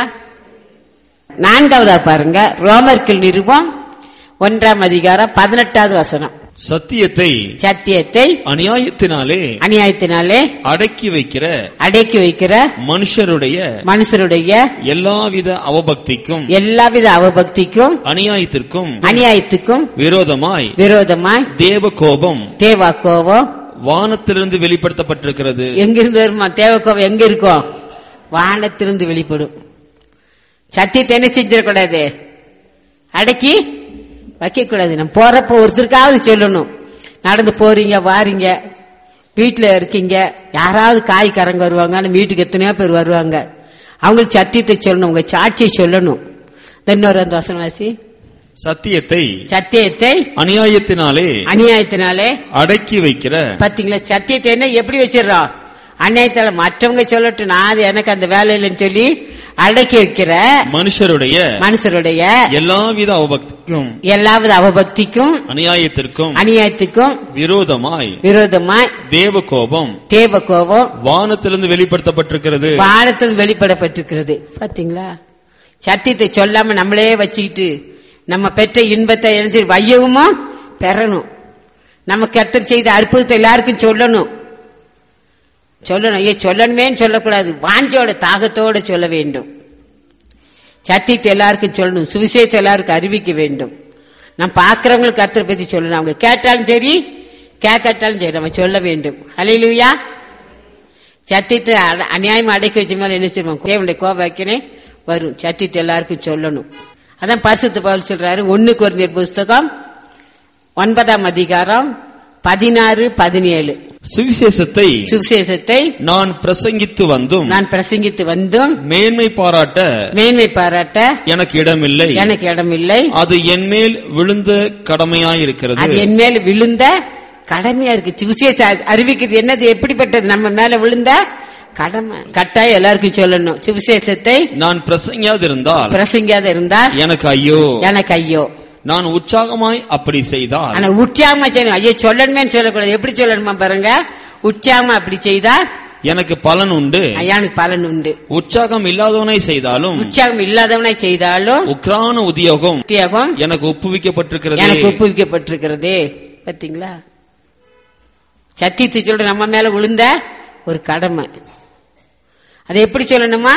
நான்காவதா பாருங்க ரோமர்கள் நிருபம் ஒன்றாம் அதிகாரம் பதினெட்டாவது வசனம் சத்தியத்தை சத்தியத்தை அநியாயத்தினாலே அநியாயத்தினாலே அடக்கி வைக்கிற அடக்கி வைக்கிற மனுஷருடைய மனுஷருடைய எல்லாவித அவபக்திக்கும் எல்லாவித அவபக்திக்கும் அநியாயத்திற்கும் அநியாயத்துக்கும் விரோதமாய் விரோதமாய் தேவ கோபம் தேவா கோபம் வானத்திலிருந்து வெளிப்படுத்தப்பட்டிருக்கிறது எங்கிருந்து வருமா தேவ கோபம் எங்க இருக்கும் வானத்திலிருந்து வெளிப்படும் சத்தியத்தை என்ன செஞ்சிடக்கூடாது அடக்கி வைக்க கூடாது நம்ம போறப்ப ஒருத்தருக்காவது சொல்லணும் நடந்து போறீங்க வாரீங்க வீட்டுல இருக்கீங்க யாராவது காய்காரங்க வருவாங்க ஆனா வீட்டுக்கு எத்தனையோ பேர் வருவாங்க அவங்களுக்கு சத்தியத்தை சொல்லணும் உங்க சாட்சியை சொல்லணும் இன்னொரு அந்த வசனம் வாசி சத்தியத்தை சத்தியத்தை அநியாயத்தினாலே அநியாயத்தினாலே அடக்கி வைக்கிற பாத்தீங்களா சத்தியத்தை என்ன எப்படி வச்சிடறோம் அநியாயத்தால மற்றவங்க சொல்லட்டும் நான் அது எனக்கு அந்த வேலை இல்லைன்னு சொல்லி அடக்கி வைக்கிற மனுஷருடைய மனுஷருடைய எல்லாவித அவபக்திக்கும் எல்லாவித அவபக்திக்கும் அநியாயத்திற்கும் அநியாயத்துக்கும் விரோதமாய் விரோதமாய் தேவ கோபம் தேவ கோபம் வானத்திலிருந்து வெளிப்படுத்தப்பட்டிருக்கிறது வானத்தில் வெளிப்படப்பட்டிருக்கிறது பாத்தீங்களா சத்தியத்தை சொல்லாம நம்மளே வச்சுக்கிட்டு நம்ம பெற்ற இன்பத்தை என்ன வையவுமா பெறணும் நம்ம கத்தர் செய்த அற்புதத்தை எல்லாருக்கும் சொல்லணும் சொல்லணும் ஐயோ சொல்லணுமேன்னு சொல்லக்கூடாது வாஞ்சோட தாகத்தோட சொல்ல வேண்டும் சத்தியத்தை எல்லாருக்கும் சொல்லணும் சுவிசேஷத்தை எல்லாருக்கும் அறிவிக்க வேண்டும் நம்ம பார்க்கிறவங்களுக்கு கத்தரை பத்தி சொல்லணும் அவங்க கேட்டாலும் சரி கேட்காட்டாலும் சரி நம்ம சொல்ல வேண்டும் அலையிலுயா சத்தியத்தை அட- அநியாயமா அடக்கி வச்ச மேல என்ன செய்வோம் தேவனுடைய கோபாக்கினே வரும் சத்தியத்தை எல்லாருக்கும் சொல்லணும் அதான் பரிசுத்த பவுல் சொல்றாரு ஒன்னு குறைந்தர் புஸ்தகம் ஒன்பதாம் அதிகாரம் பதினாறு பதினேழு சுவிசேஷத்தை சுவிசேஷத்தை நான் பிரசங்கித்து வந்தும் நான் பிரசங்கித்து வந்தும் மேன்மை பாராட்ட மேன்மை பாராட்ட எனக்கு இடமில்லை எனக்கு இடமில்லை அது என் மேல் விழுந்த கடமையாயிருக்கிறது அது என் மேல விழுந்த கடமையா இருக்கு சுவிசேஷ அறிவிக்கிறது என்னது எப்படிப்பட்டது நம்ம மேல விழுந்த கடமை கட்டாயம் எல்லாருக்கும் சொல்லணும் சுவிசேஷத்தை நான் பிரசங்கியாதிருந்தால் பிரசங்கியாத இருந்தால் எனக்கு ஐயோ எனக்கு ஐயோ நான் உற்சாகமாய் அப்படி செய்தால் ஆனா உற்சாகமா செய்யணும் ஐயோ சொல்லணுமே சொல்லக்கூடாது எப்படி சொல்லணுமா பாருங்க உற்சாகமா அப்படி செய்தா எனக்கு பலன் உண்டு ஐயானுக்கு பலன் உண்டு உற்சாகம் இல்லாதவனை செய்தாலும் உற்சாகம் இல்லாதவனை செய்தாலும் உக்ரான உத்தியோகம் உத்தியோகம் எனக்கு ஒப்புவிக்கப்பட்டிருக்கிறது எனக்கு ஒப்புவிக்கப்பட்டிருக்கிறதே பாத்தீங்களா சத்தியத்தை சொல்ற நம்ம மேல விழுந்த ஒரு கடமை அதை எப்படி சொல்லணுமா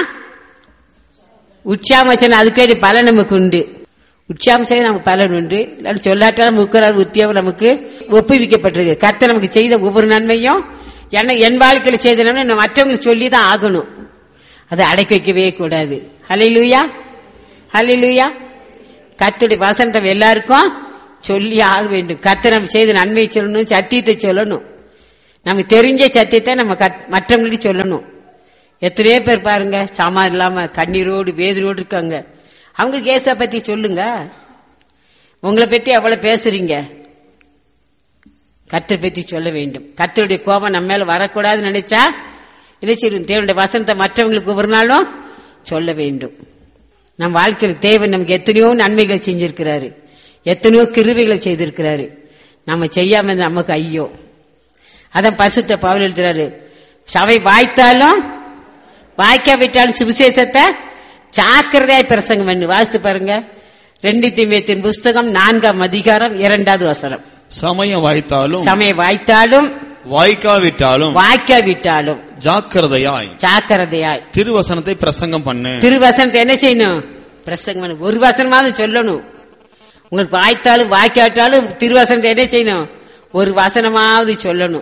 உற்சாகம் சொன்ன அதுக்கு வேண்டிய பலன் நமக்கு உண்டு உற்சாகம் செய்ய நமக்கு பலன் உண்டு இல்லாட்டி சொல்லாட்டாலும் முக்கிறார் உத்தியோகம் நமக்கு ஒப்புவிக்கப்பட்டிருக்கு கர்த்தர் நமக்கு செய்த ஒவ்வொரு நன்மையும் என்ன என் வாழ்க்கையில செய்த நன்மை நான் மற்றவங்களுக்கு சொல்லி தான் ஆகணும் அதை அடக்கி வைக்கவே கூடாது ஹalleluya ஹalleluya கர்த்தருடைய வசனம் எல்லாருக்கும் சொல்லி ஆக வேண்டும் கர்த்தர் நம்ம செய்த நன்மையை சொல்லணும் சத்தியத்தை சொல்லணும் நமக்கு தெரிஞ்ச சத்தியத்தை நம்ம கத்- மற்றவங்களுக்கு சொல்லணும் எத்தனையோ பேர் பாருங்க சாமான் இல்லாம கண்ணீரோடு வேதனோடு இருக்காங்க அவங்களுக்கு ஏசா பத்தி சொல்லுங்க உங்களை பத்தி எவ்வளவு பேசுறீங்க கர்த்தர் பத்தி சொல்ல வேண்டும் கர்த்தருடைய கோபம் நம்ம மேல வரக்கூடாதுன்னு நினைச்சா இல்லை சரி தேவனுடைய வசனத்தை மற்றவங்களுக்கு ஒரு நாளும் சொல்ல வேண்டும் நம் வாழ்க்கையில் தேவன் நமக்கு எத்தனையோ நன்மைகளை செஞ்சிருக்கிறாரு எத்தனையோ கிருவைகளை செய்திருக்கிறாரு நம்ம செய்யாம இருந்தா நமக்கு ஐயோ அதான் பசுத்த பவுல் எழுதுறாரு சபை வாய்த்தாலும் வாய்க்காவிட்டாலும் சுவிசேஷத்தை ஜாக்கிரதையாய் பிரசங்கம் பண்ணு வாசித்து பாருங்க ரெண்டு திமியத்தின் புஸ்தகம் நான்காம் அதிகாரம் இரண்டாவது வசனம் சமயம் வாய்த்தாலும் சமய வாய்த்தாலும் வாய்க்காவிட்டாலும் வாய்க்காவிட்டாலும் ஜாக்கிரதையாய் ஜாக்கிரதையாய் திருவசனத்தை பிரசங்கம் பண்ணு திருவசனத்தை என்ன செய்யணும் பிரசங்கம் பண்ணு. ஒரு வசனமாவது சொல்லணும் உங்களுக்கு வாய்த்தாலும் வாய்க்காட்டாலும் திருவசனத்தை என்ன செய்யணும் ஒரு வசனமாவது சொல்லணும்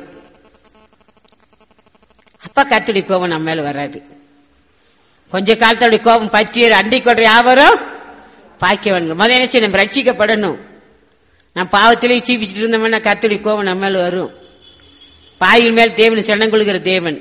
அப்ப கத்துடைய கோபம் நம்ம மேல வராது கொஞ்ச காலத்தோட கோபம் பற்றிய அண்டை கொன்ற யாவரும் பாய்க்க வேண்டும் முதல்ல என்ன செய்யணும் நம்ம ரட்சிக்கப்படணும் நான் பாவத்திலேயே சீபிச்சுட்டு இருந்தோம்னா கத்துடைய கோபம் நம்ம மேல வரும் பாயில் மேல் தேவன் சரணம் கொள்கிற தேவன்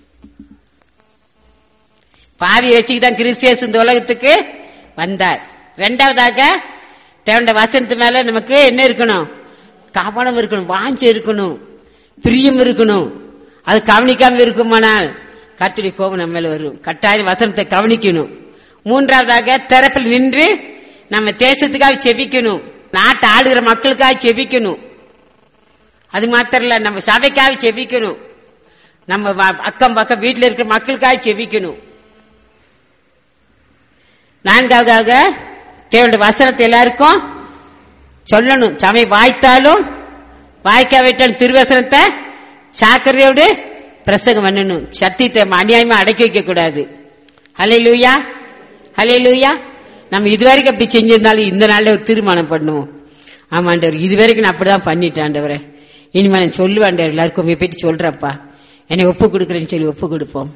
பாவி ரசிக்கு தான் கிறிஸ்தியஸ் இந்த உலகத்துக்கு வந்தார் ரெண்டாவதாக தேவண்ட வசனத்து மேல நமக்கு என்ன இருக்கணும் கவனம் இருக்கணும் வாஞ்சி இருக்கணும் பிரியம் இருக்கணும் அது கவனிக்காம இருக்குமானால் கர்த்தருடைய கோபம் நம்ம மேல வரும் கட்டாயம் வசனத்தை கவனிக்கணும் மூன்றாவதாக திறப்பில் நின்று நம்ம தேசத்துக்காக செபிக்கணும் நாட்டை ஆளுகிற மக்களுக்காக செபிக்கணும் அது மாத்திரம் இல்ல நம்ம சபைக்காக செபிக்கணும் நம்ம வ- அக்கம் பக்கம் வீட்டில் இருக்கிற மக்களுக்காக செபிக்கணும் நான்காவதாக தேவனுடைய வசனத்தை எல்லாருக்கும் சொல்லணும் சமை வாய்த்தாலும் வாய்க்காவிட்டாலும் திருவசனத்தை சாக்கரையோடு பிரசங்கம் பண்ணணும் சத்தியத்தை அநியாயமா அடக்கி வைக்க கூடாது ஹலே லூயா ஹலே லூயா நம்ம இதுவரைக்கும் அப்படி செஞ்சிருந்தாலும் இந்த நாள்ல ஒரு தீர்மானம் பண்ணுவோம் ஆமாண்டவர் இதுவரைக்கும் நான் அப்படிதான் பண்ணிட்டேன் ஆண்டவரே இனிமே நான் சொல்லுவேன் எல்லாருக்கும் உங்களை பற்றி சொல்றப்பா என்னை ஒப்பு கொடுக்குறேன்னு சொல்லி ஒப்பு கொடுப்போம்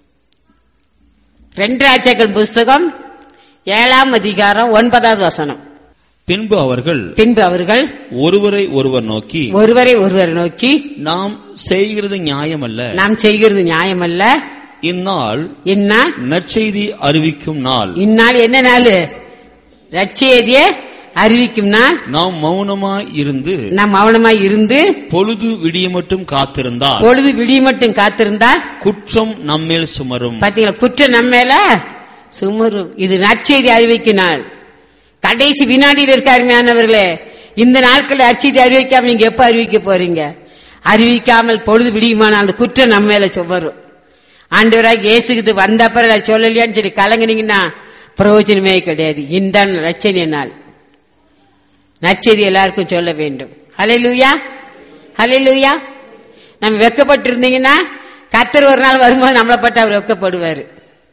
ரெண்டு ராஜாக்கள் புஸ்தகம் ஏழாம் அதிகாரம் ஒன்பதாவது வசனம் பின்பு அவர்கள் பின்பு அவர்கள் ஒருவரை ஒருவர் நோக்கி ஒருவரை ஒருவர் நோக்கி நாம் செய்கிறது நியாயமல்ல நாம் செய்கிறது நியாயமல்ல இந்நாள் இந்நாள் நற்செய்தி அறிவிக்கும் நாள் இந்நாள் என்ன நாள் ரட்சியதியே அறிவிக்கும் நாள் நாம் மௌனமாய் இருந்து நாம் மௌனமாய் இருந்து பொழுது விடிய மட்டும் காத்திருந்தால் பொழுது விடிய மட்டும் காத்திருந்தால் குற்றம் நம்மேல் சுமரும் பாத்தீங்களா குற்றம் நம்ம மேல சுமரும் இது நற்செய்தி அறிவிக்கும் நாள் கடைசி வினாடியில் இருக்க அருமையானவர்களே இந்த நாட்கள் அச்செய்தி அறிவிக்காம நீங்க எப்ப அறிவிக்க போறீங்க அறிவிக்காமல் பொழுது விடியுமானால் அந்த குற்றம் நம்ம மேல சுமரும் ஆண்டவராக இயேசுக்கு வந்த அப்புறம் நான் சொல்லலையான்னு சொல்லி கலங்குனீங்கன்னா பிரயோஜனமே கிடையாது இந்த ரச்சனை நாள் நற்செய்தி எல்லாருக்கும் சொல்ல வேண்டும் ஹலே லூயா ஹலே லூயா நம்ம வெக்கப்பட்டு இருந்தீங்கன்னா கத்தர் ஒரு நாள் வரும்போது நம்மளை பட்டு அவர் வெக்கப்படுவார்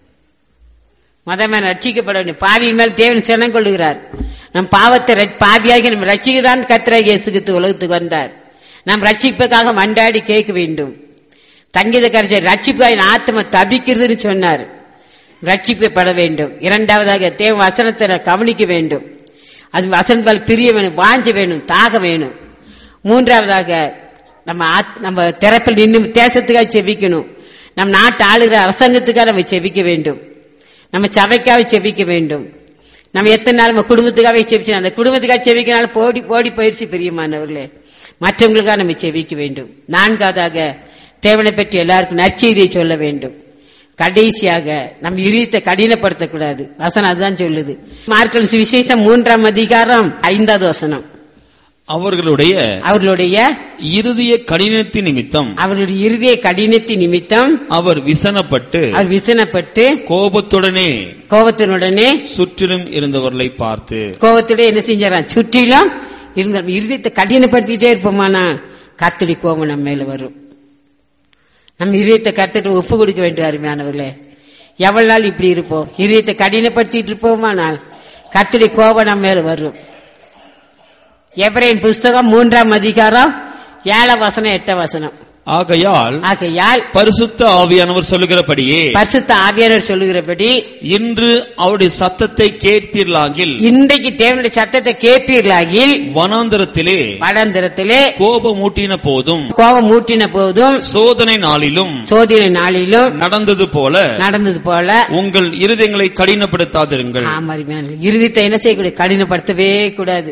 மதமே ரட்சிக்கப்பட வேண்டும் பாவியின் மேல் தேவன் சினம் கொள்ளுகிறார் நம் பாவத்தை ரட்சி- பாவியாகி நம்ம ரட்சிக்கதான் கத்தராக இயேசுகித்து உலகத்துக்கு வந்தார் நாம் ரட்சிப்புக்காக மண்டாடி கேட்க வேண்டும் தங்கித கரைச்சல் ரட்சிப்பாய் ஆத்ம தபிக்கிறதுன்னு சொன்னார் ரட்சிக்கப்பட வேண்டும் இரண்டாவதாக தேவ வசனத்தை நான் கவனிக்க வேண்டும் அது வசனத்தால் பிரிய வேணும் வாஞ்ச வேணும் தாக வேணும் மூன்றாவதாக நம்ம ஆத்- நம்ம திறப்பில் நின்று தேசத்துக்காக செபிக்கணும் நம் நாட்டு ஆளுகிற அரசாங்கத்துக்காக நம்ம செபிக்க வேண்டும் நம்ம சபைக்காக செபிக்க வேண்டும் நம்ம எத்தனை நாள் நம்ம குடும்பத்துக்காக செபிச்சு அந்த குடும்பத்துக்காக செபிக்கனால போடி போடி போயிடுச்சு பிரியமானவர்களே மற்றவங்களுக்காக நம்ம செபிக்க வேண்டும் நான்காவதாக தேவனை பற்றி எல்லாருக்கும் நற்செய்தியை சொல்ல வேண்டும் கடைசியாக நம்ம இரியத்தை கடினப்படுத்தக்கூடாது வசனம் அதுதான் சொல்லுது மார்க்கல் சுவிசேஷம் மூன்றாம் அதிகாரம் ஐந்தாவது வசனம் அவர்களுடைய அவர்களுடைய இறுதிய கடினத்தின் நிமித்தம் அவர்களுடைய இறுதிய கடினத்தின் நிமித்தம் அவர் விசனப்பட்டு அவர் விசனப்பட்டு கோபத்துடனே கோபத்தினுடனே சுற்றிலும் இருந்தவர்களை பார்த்து கோபத்தோட என்ன செஞ்சாராம் சுற்றிலும் இருந்த இருதயத்தை கடினப்படுத்திட்டே இருப்போமானா கர்த்தடி கோபம் நம்ம மேல வரும் நம்ம இதயத்தை கர்த்தட்டு ஒப்பு கொடுக்க வேண்டும் அருமையானவர்களே எவ்வளவு நாள் இப்படி இருப்போம் இதயத்தை கடினப்படுத்திட்டு இருப்போமானால் கர்த்தடி கோபம் நம்ம மேல வரும் எவரேன் புஸ்தகம் மூன்றாம் அதிகாரம் ஏழாம் வசனம் எட்டாம் வசனம் ஆகையால் ஆகையால் பரிசுத்த ஆவியானவர் சொல்லுகிறபடியே பரிசுத்த ஆவியானவர் சொல்லுகிறபடி இன்று அவருடைய சத்தத்தை கேட்பீர்களாகில் இன்றைக்கு தேவனுடைய சத்தத்தை கேட்பீர்களாகில் வனாந்தரத்திலே வடாந்திரத்திலே கோபமூட்டின போதும் கோபம் மூட்டின போதும் சோதனை நாளிலும் சோதனை நாளிலும் நடந்தது போல நடந்தது போல உங்கள் இருதயங்களை கடினப்படுத்தாதிருங்கள் ஆமாரிமையான இறுதித்தை என்ன செய்யக்கூடாது கடினப்படுத்தவே கூடாது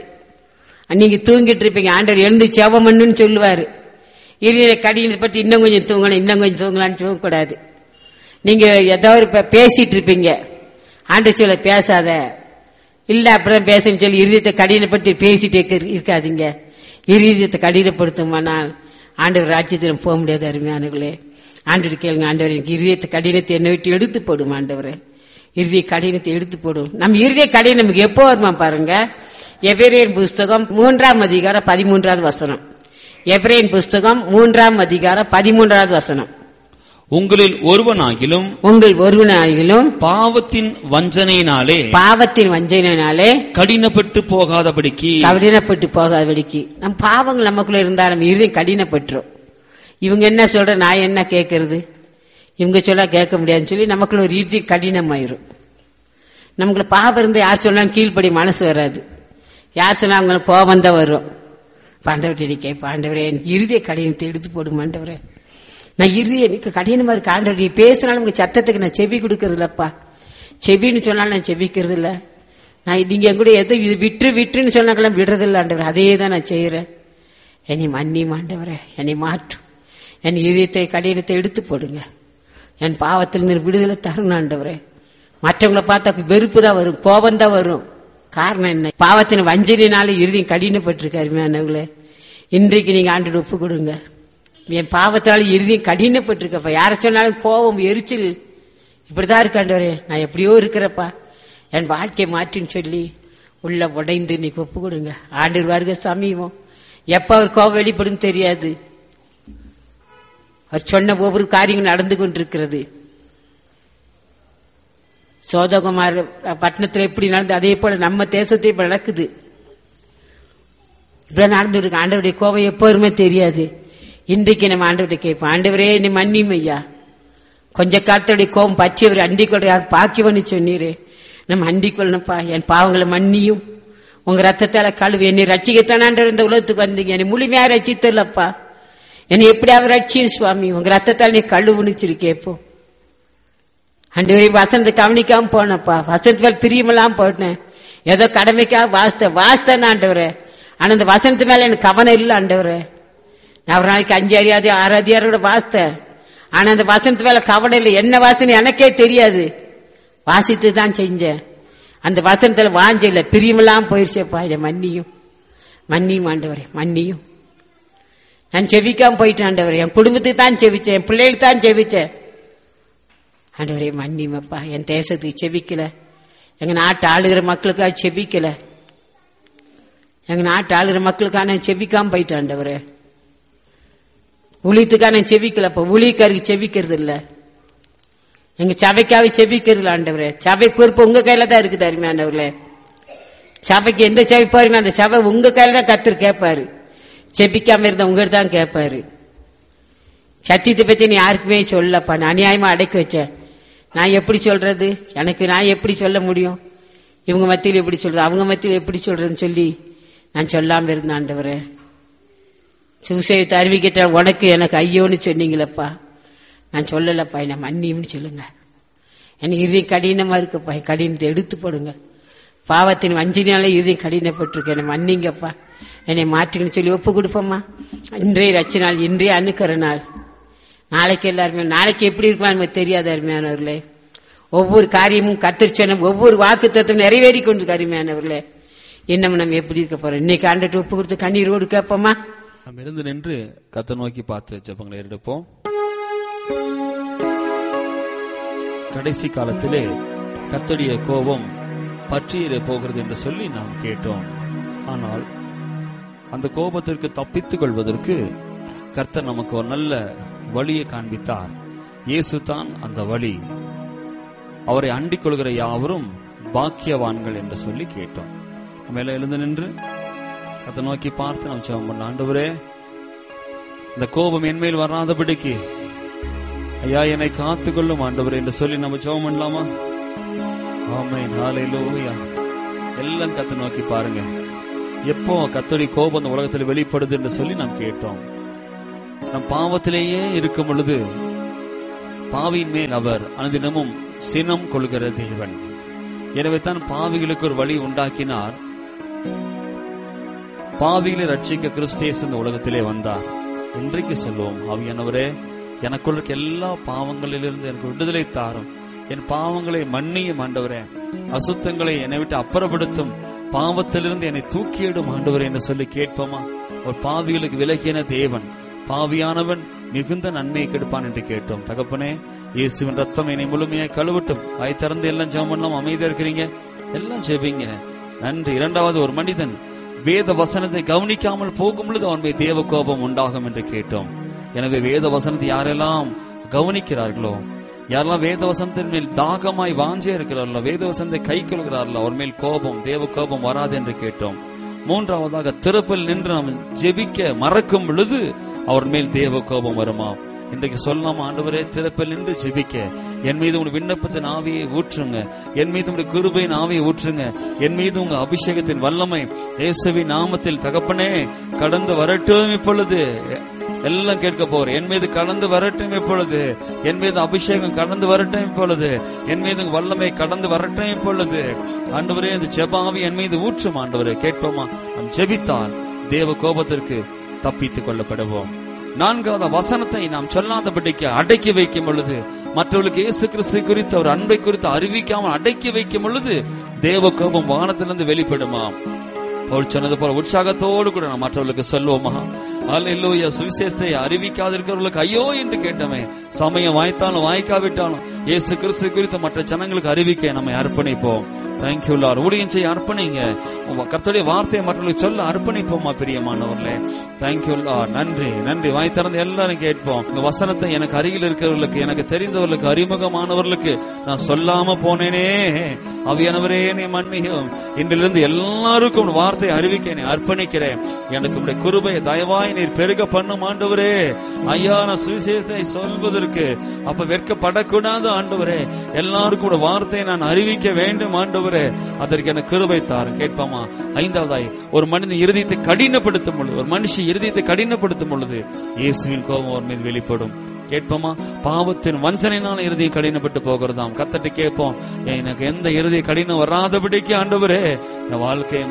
நீங்க தூங்கிட்டு இருப்பீங்க ஆண்டவர் எழுந்து செவம் பண்ணுன்னு சொல்லுவாரு இறுதியை கடினப்படுத்தி இன்னும் கொஞ்சம் தூங்கணும் இன்னும் கொஞ்சம் தூங்கலாம்னு தூங்கக்கூடாது நீங்க ஏதோ ஒரு பே- பேசிட்டு இருப்பீங்க ஆண்டவர் சொல்ல பேசாத இல்ல அப்படிதான் பேசணும்னு சொல்லி இருதயத்தை கடினப்படுத்தி பேசிட்டே இருக்க- இருக்காதீங்க இருதயத்தை கடினப்படுத்துமானால் ஆண்டவர் ராஜ்யத்தில் போக முடியாது அருமையானவர்களே ஆண்டவர் கேளுங்க ஆண்டவர் எனக்கு இருதயத்தை கடினத்தை என்னை விட்டு எடுத்து போடும் ஆண்டவரே இறுதிய கடினத்தை எடுத்து போடும் நம்ம இறுதிய கடினம் நமக்கு எப்போ வருமா பாருங்க எபிரேயர் புஸ்தகம் மூன்றாம் அதிகாரம் பதிமூன்றாவது வசனம் எபிரேயர் புஸ்தகம் மூன்றாம் அதிகாரம் பதிமூன்றாவது வசனம் உங்களில் ஒருவனாகிலும் உங்கள் ஒருவனாகிலும் பாவத்தின் வஞ்சனையினாலே பாவத்தின் வஞ்சனையினாலே கடினப்பட்டு போகாதபடிக்கு கடினப்பட்டு போகாதபடிக்கு நம் பாவங்கள் நமக்குள்ள இருந்தா நம்ம இருதயம் கடினப்பட்டுரும் இவங்க என்ன சொல்ற நான் என்ன கேட்கறது இவங்க சொல்ல கேட்க முடியாதுன்னு சொல்லி நமக்குள்ள ஒரு இறுதி கடினமாயிரும் நமக்குள்ள பாவம் இருந்து யார் சொன்னாலும் கீழ்ப்படி மனசு வராது யார் சொன்னா அவங்களுக்கு கோபம் தான் வரும் பாண்டவர்கிட்ட கேட்ப ஆண்டவரே என் இறுதிய கடினத்தை எடுத்து போடும் ஆண்டவரே நான் இறுதி எனக்கு கடினமா இருக்கு ஆண்டவர் நீ பேசினாலும் உங்க சத்தத்துக்கு நான் செவி கொடுக்கறது இல்லப்பா செவின்னு சொன்னாலும் நான் செவிக்கிறது இல்ல நான் நீங்க என் கூட எதை இது விட்டு விட்டுன்னு சொன்னாக்கெல்லாம் விடுறது இல்ல ஆண்டவர் அதே தான் நான் செய்யறேன் என்னை மன்னி ஆண்டவரே என்னை மாற்றும் என் இதயத்தை கடினத்தை எடுத்து போடுங்க என் பாவத்தில் நீர் விடுதலை தரணும் ஆண்டவரே மற்றவங்கள பார்த்தா வெறுப்பு தான் வரும் கோபம் தான் வரும் காரணம் என்ன பாவத்தின் வஞ்சனையினால இறுதியும் கடினப்பட்டிருக்கு அருமையானவங்களே இன்றைக்கு நீங்க ஆண்டு ஒப்பு கொடுங்க என் பாவத்தால இறுதியும் கடினப்பட்டிருக்கப்பா யார சொன்னாலும் கோபம் எரிச்சல் இப்படிதான் இருக்காண்டவரே நான் எப்படியோ இருக்கிறப்பா என் வாழ்க்கையை மாற்றின்னு சொல்லி உள்ள உடைந்து இன்னைக்கு ஒப்பு கொடுங்க ஆண்டு வருக சமீபம் எப்ப அவர் கோபம் வெளிப்படும் தெரியாது அவர் சொன்ன ஒவ்வொரு காரியங்கள் நடந்து கொண்டிருக்கிறது சோதகுமார் பட்டணத்தில் எப்படி நடந்து அதே போல நம்ம தேசத்தை இப்ப நடக்குது இப்படி நடந்து இருக்கு ஆண்டவருடைய கோபம் எப்போதுமே தெரியாது இன்றைக்கு நம்ம ஆண்டவர்கிட்ட கேட்போம் ஆண்டவரே நீ மன்னியும் ஐயா கொஞ்ச காலத்துடைய கோபம் பற்றியவர் அண்டிக் கொள்ற யார் பாக்கியவன்னு சொன்னீரே நம்ம அண்டிக் கொள்ளணும்ப்பா என் பாவங்களை மன்னியும் உங்க ரத்தத்தால கழுவு என்னை ரட்சிக்கத்தானாண்டவர் இந்த உலகத்துக்கு வந்தீங்க என்னை முழுமையா ரட்சித்தல்லப்பா என்னை எப்படியாவது ரட்சியும் சுவாமி உங்க ரத்தத்தால் நீ கழுவுன்னு சொல்லி கேட்போம் அண்டு வசனத்தை கவனிக்காம போனப்பா வசனத்து பிரியமெல்லாம் போட்டேன் ஏதோ கடமைக்காக வாசித்த வாசித்தேன் ஆண்டவரே ஆனா அந்த வசனத்து மேல எனக்கு கவனம் இல்லை ஆண்டவரே நான் ஒரு நாளைக்கு அஞ்சு அறியாது ஆறு அதிகாரோட வாசித்தேன் ஆனா அந்த வசனத்து மேல கவனம் இல்லை என்ன வாசனை எனக்கே தெரியாது வாசித்து தான் செஞ்சேன் அந்த வசனத்துல வாஞ்ச இல்ல பிரியமெல்லாம் போயிருச்சேப்பா இதை மன்னியும் மன்னியும் ஆண்டவரே மன்னியும் நான் செவிக்காம போயிட்டேன் ஆண்டவரே என் குடும்பத்துக்கு தான் செவிச்சேன் என் பிள்ளைகளுக்கு தான் செவிச்சேன் ஆண்டவரே மன்னிமப்பா என் தேசத்துக்கு செவிக்கல எங்க நாட்டு ஆளுகிற மக்களுக்காக செவிக்கல எங்க நாட்டு ஆளுகிற மக்களுக்காக நான் செவிக்காம போயிட்டேன் ஆண்டவரே ஊழியத்துக்காக நான் செவிக்கலப்பா ஊழியக்காருக்கு செவிக்கிறது இல்ல எங்க சபைக்காக செவிக்கிறது இல்ல ஆண்டவரே சபை பொறுப்பு உங்க கையில தான் இருக்குது அருமையானவர்களே சபைக்கு எந்த சபை பாருங்க அந்த சபை உங்க கையில தான் கத்தர் கேட்பாரு செபிக்காம இருந்த உங்க தான் கேட்பாரு சத்தியத்தை பத்தி நீ யாருக்குமே சொல்லப்பா நான் அநியாயமா அடக்கி வச்சேன் நான் எப்படி சொல்றது எனக்கு நான் எப்படி சொல்ல முடியும் இவங்க மத்தியில் எப்படி சொல்றது அவங்க மத்தியில் எப்படி சொல்றதுன்னு சொல்லி நான் சொல்லாம இருந்தேன் ஆண்டவரே சுசேயத்தை அறிவிக்கிட்ட உனக்கு எனக்கு ஐயோன்னு சொன்னீங்களப்பா நான் சொல்லலப்பா என்ன மன்னியும்னு சொல்லுங்க எனக்கு இறுதி கடினமா இருக்குப்பா என் கடினத்தை எடுத்து போடுங்க பாவத்தின் வஞ்சினால இறுதி கடினப்பட்டிருக்கு என்னை மன்னிங்கப்பா என்னை மாற்றுங்கன்னு சொல்லி ஒப்பு கொடுப்போம்மா இன்றைய ரச்ச நாள் இன்றைய அணுக்கிற நாள் நாளைக்கு எல்லாருமே நாளைக்கு எப்படி இருப்பான்னு நமக்கு தெரியாத அருமையானவர்களே ஒவ்வொரு காரியமும் கத்திரிச்சனும் ஒவ்வொரு வாக்கு தத்துவம் நிறைவேறி கொண்டு அருமையானவர்களே இன்னும் நம்ம எப்படி இருக்க போறோம் இன்னைக்கு ஆண்டுட்டு ஒப்பு கொடுத்து கண்ணீரோடு கேட்போமா நாம் இருந்து நின்று கத்த நோக்கி பார்த்து ஜெபங்களை எடுப்போம் கடைசி காலத்திலே கத்தடைய கோபம் பற்றியிட போகிறது என்று சொல்லி நாம் கேட்டோம் ஆனால் அந்த கோபத்திற்கு தப்பித்துக் கொள்வதற்கு கர்த்தர் நமக்கு ஒரு நல்ல வழியை காண்பித்தார் இயேசு தான் அந்த வழி அவரை அண்டிக் கொள்கிற யாவரும் பாக்கியவான்கள் என்று சொல்லி கேட்டோம் மேல எழுந்து நின்று கத்தை நோக்கி பார்த்து நாம் ஜெபம் பண்ண ஆண்டவரே இந்த கோபம் என்மேல் வராதபடிக்கு ஐயா என்னை காத்துக்கொள்ளும் ஆண்டவர் என்று சொல்லி நம்ம ஜெபம் பண்ணலாமா ஆமென் ஹalleluya எல்லாம் கத்தை நோக்கி பாருங்க எப்போ கத்தடி கோபம் இந்த உலகத்தில் வெளிப்படுது என்று சொல்லி நாம் கேட்டோம் நம் பாவத்திலேயே இருக்கும் பொழுது பாவியின் மேல் அவர் அனுதினமும் சினம் கொள்கிற தேவன் எனவே தான் பாவிகளுக்கு ஒரு வழி உண்டாக்கினார் பாவிகளை ரட்சிக்க கிறிஸ்தேஸ் இந்த உலகத்திலே வந்தார் இன்றைக்கு சொல்லுவோம் ஆவியானவரே எனக்குள்ள இருக்க எல்லா பாவங்களிலிருந்து எனக்கு விடுதலை தாரும் என் பாவங்களை மன்னியும் ஆண்டவரே அசுத்தங்களை என்னை விட்டு அப்புறப்படுத்தும் பாவத்திலிருந்து என்னை தூக்கியிடும் ஆண்டவரே என்று சொல்லி கேட்போமா ஒரு பாவிகளுக்கு விலகின தேவன் பாவியானவன் மிகுந்த நன்மையை கெடுப்பான் என்று கேட்டோம் தகப்பனே இயேசுவின் ரத்தம் என்னை முழுமையாக கழுவட்டும் வாய் திறந்து எல்லாம் ஜெபம் பண்ணலாம் அமைதியா இருக்கிறீங்க எல்லாம் ஜெபிங்க நன்றி இரண்டாவது ஒரு மனிதன் வேத வசனத்தை கவனிக்காமல் போகும் பொழுது அவன் மேல் தேவ கோபம் உண்டாகும் என்று கேட்டோம் எனவே வேத வசனத்தை யாரெல்லாம் கவனிக்கிறார்களோ யாரெல்லாம் வேத வசனத்தின் மேல் தாகமாய் வாஞ்சே இருக்கிறார்களோ வேத வசனத்தை கை கொள்கிறார்களோ அவர் மேல் கோபம் தேவ கோபம் வராது என்று கேட்டோம் மூன்றாவதாக திறப்பில் நின்று நாம் ஜெபிக்க மறக்கும் பொழுது அவர் மேல் தேவ கோபம் வருமா இன்றைக்கு சொல்லலாம் ஆண்டவரே திறப்பில் நின்று ஜெபிக்க என் மீது உங்க விண்ணப்பத்தின் ஆவியை ஊற்றுங்க என் மீது உங்க கிருபையின் ஆவியை ஊற்றுங்க என் மீது உங்க அபிஷேகத்தின் வல்லமை இயேசுவி நாமத்தில் தகப்பனே கடந்து வரட்டும் இப்பொழுது எல்லாம் கேட்க போறேன் என் மீது கடந்து வரட்டும் இப்பொழுது என் மீது அபிஷேகம் கடந்து வரட்டும் இப்பொழுது என் மீது உங்க வல்லமை கடந்து வரட்டும் இப்பொழுது ஆண்டவரே இந்த ஜெபாவி என் மீது ஊற்றும் ஆண்டவரே கேட்போமா நாம் ஜெபித்தால் தேவ கோபத்திற்கு தப்பித்துக் கொள்ளப்படுவோம் நான்காவது வசனத்தை நாம் சொல்லாதபடிக்கு அடக்கி வைக்கும் பொழுது மற்றவர்களுக்கு இயேசு கிறிஸ்து குறித்து அவர் அன்பை குறித்து அறிவிக்காமல் அடக்கி வைக்கும் பொழுது தேவ கோபம் வானத்திலிருந்து வெளிப்படுமா பவுல் சொன்னது போல உற்சாகத்தோடு கூட நாம் மற்றவர்களுக்கு சொல்லுவோமா அல்லேலூயா சுவிசேஷத்தை அறிவிக்காதிருக்கிறவர்களுக்கு ஐயோ என்று கேட்டமே சமயம் வாய்த்தாலும் வாய்க்காவிட்டாலும் இயேசு கிறிஸ்து குறித்து மற்ற ஜனங்களுக்கு அறிவிக்க நம்மை அர்ப்பணிப்போம் தேங்க்யூ லார் ஊழியம் செய்ய அர்ப்பணிங்க உங்க கர்த்தருடைய வார்த்தையை மற்றவர்களுக்கு சொல்ல அர்ப்பணிப்போமா பிரியமானவர்களே தேங்க்யூ லார் நன்றி நன்றி வாய் திறந்து எல்லாரும் கேட்போம் இந்த வசனத்தை எனக்கு அருகில் இருக்கிறவர்களுக்கு எனக்கு தெரிந்தவர்களுக்கு அறிமுகமானவர்களுக்கு நான் சொல்லாம போனேனே அவியானவரே நீ மன்னியும் இன்றிலிருந்து எல்லாருக்கும் உன் வார்த்தை அறிவிக்க நீ அர்ப்பணிக்கிறேன் எனக்கு உடைய குருபை தயவாய் நீர் பெருக பண்ணும் ஆண்டவரே ஐயா நான் சுவிசேஷத்தை சொல்வதற்கு அப்ப வெட்கப்படக்கூடாது ஆண்டவரே எல்லாருக்கும் உடைய வார்த்தையை நான் அறிவிக்க வேண்டும் ஆண்டவரே அதற்கு எனக்கு கிருபை தாரும் கேட்பாமா ஐந்தாவதாய் ஒரு மனிதன் இருதயத்தை கடினப்படுத்தும் பொழுது ஒரு மனுஷி இருதயத்தை கடினப்படுத்தும் பொழுது இயேசுவின் கோபம் அவர் மீது வெளிப்படும் கேட்போமா பாவத்தின் வஞ்சனையினால இறுதியை கடினப்பட்டு போகிறதாம் கத்தட்டு கேட்போம் எனக்கு எந்த இறுதியை கடினம் வராதபடிக்கு ஆண்டவரே என் வாழ்க்கையை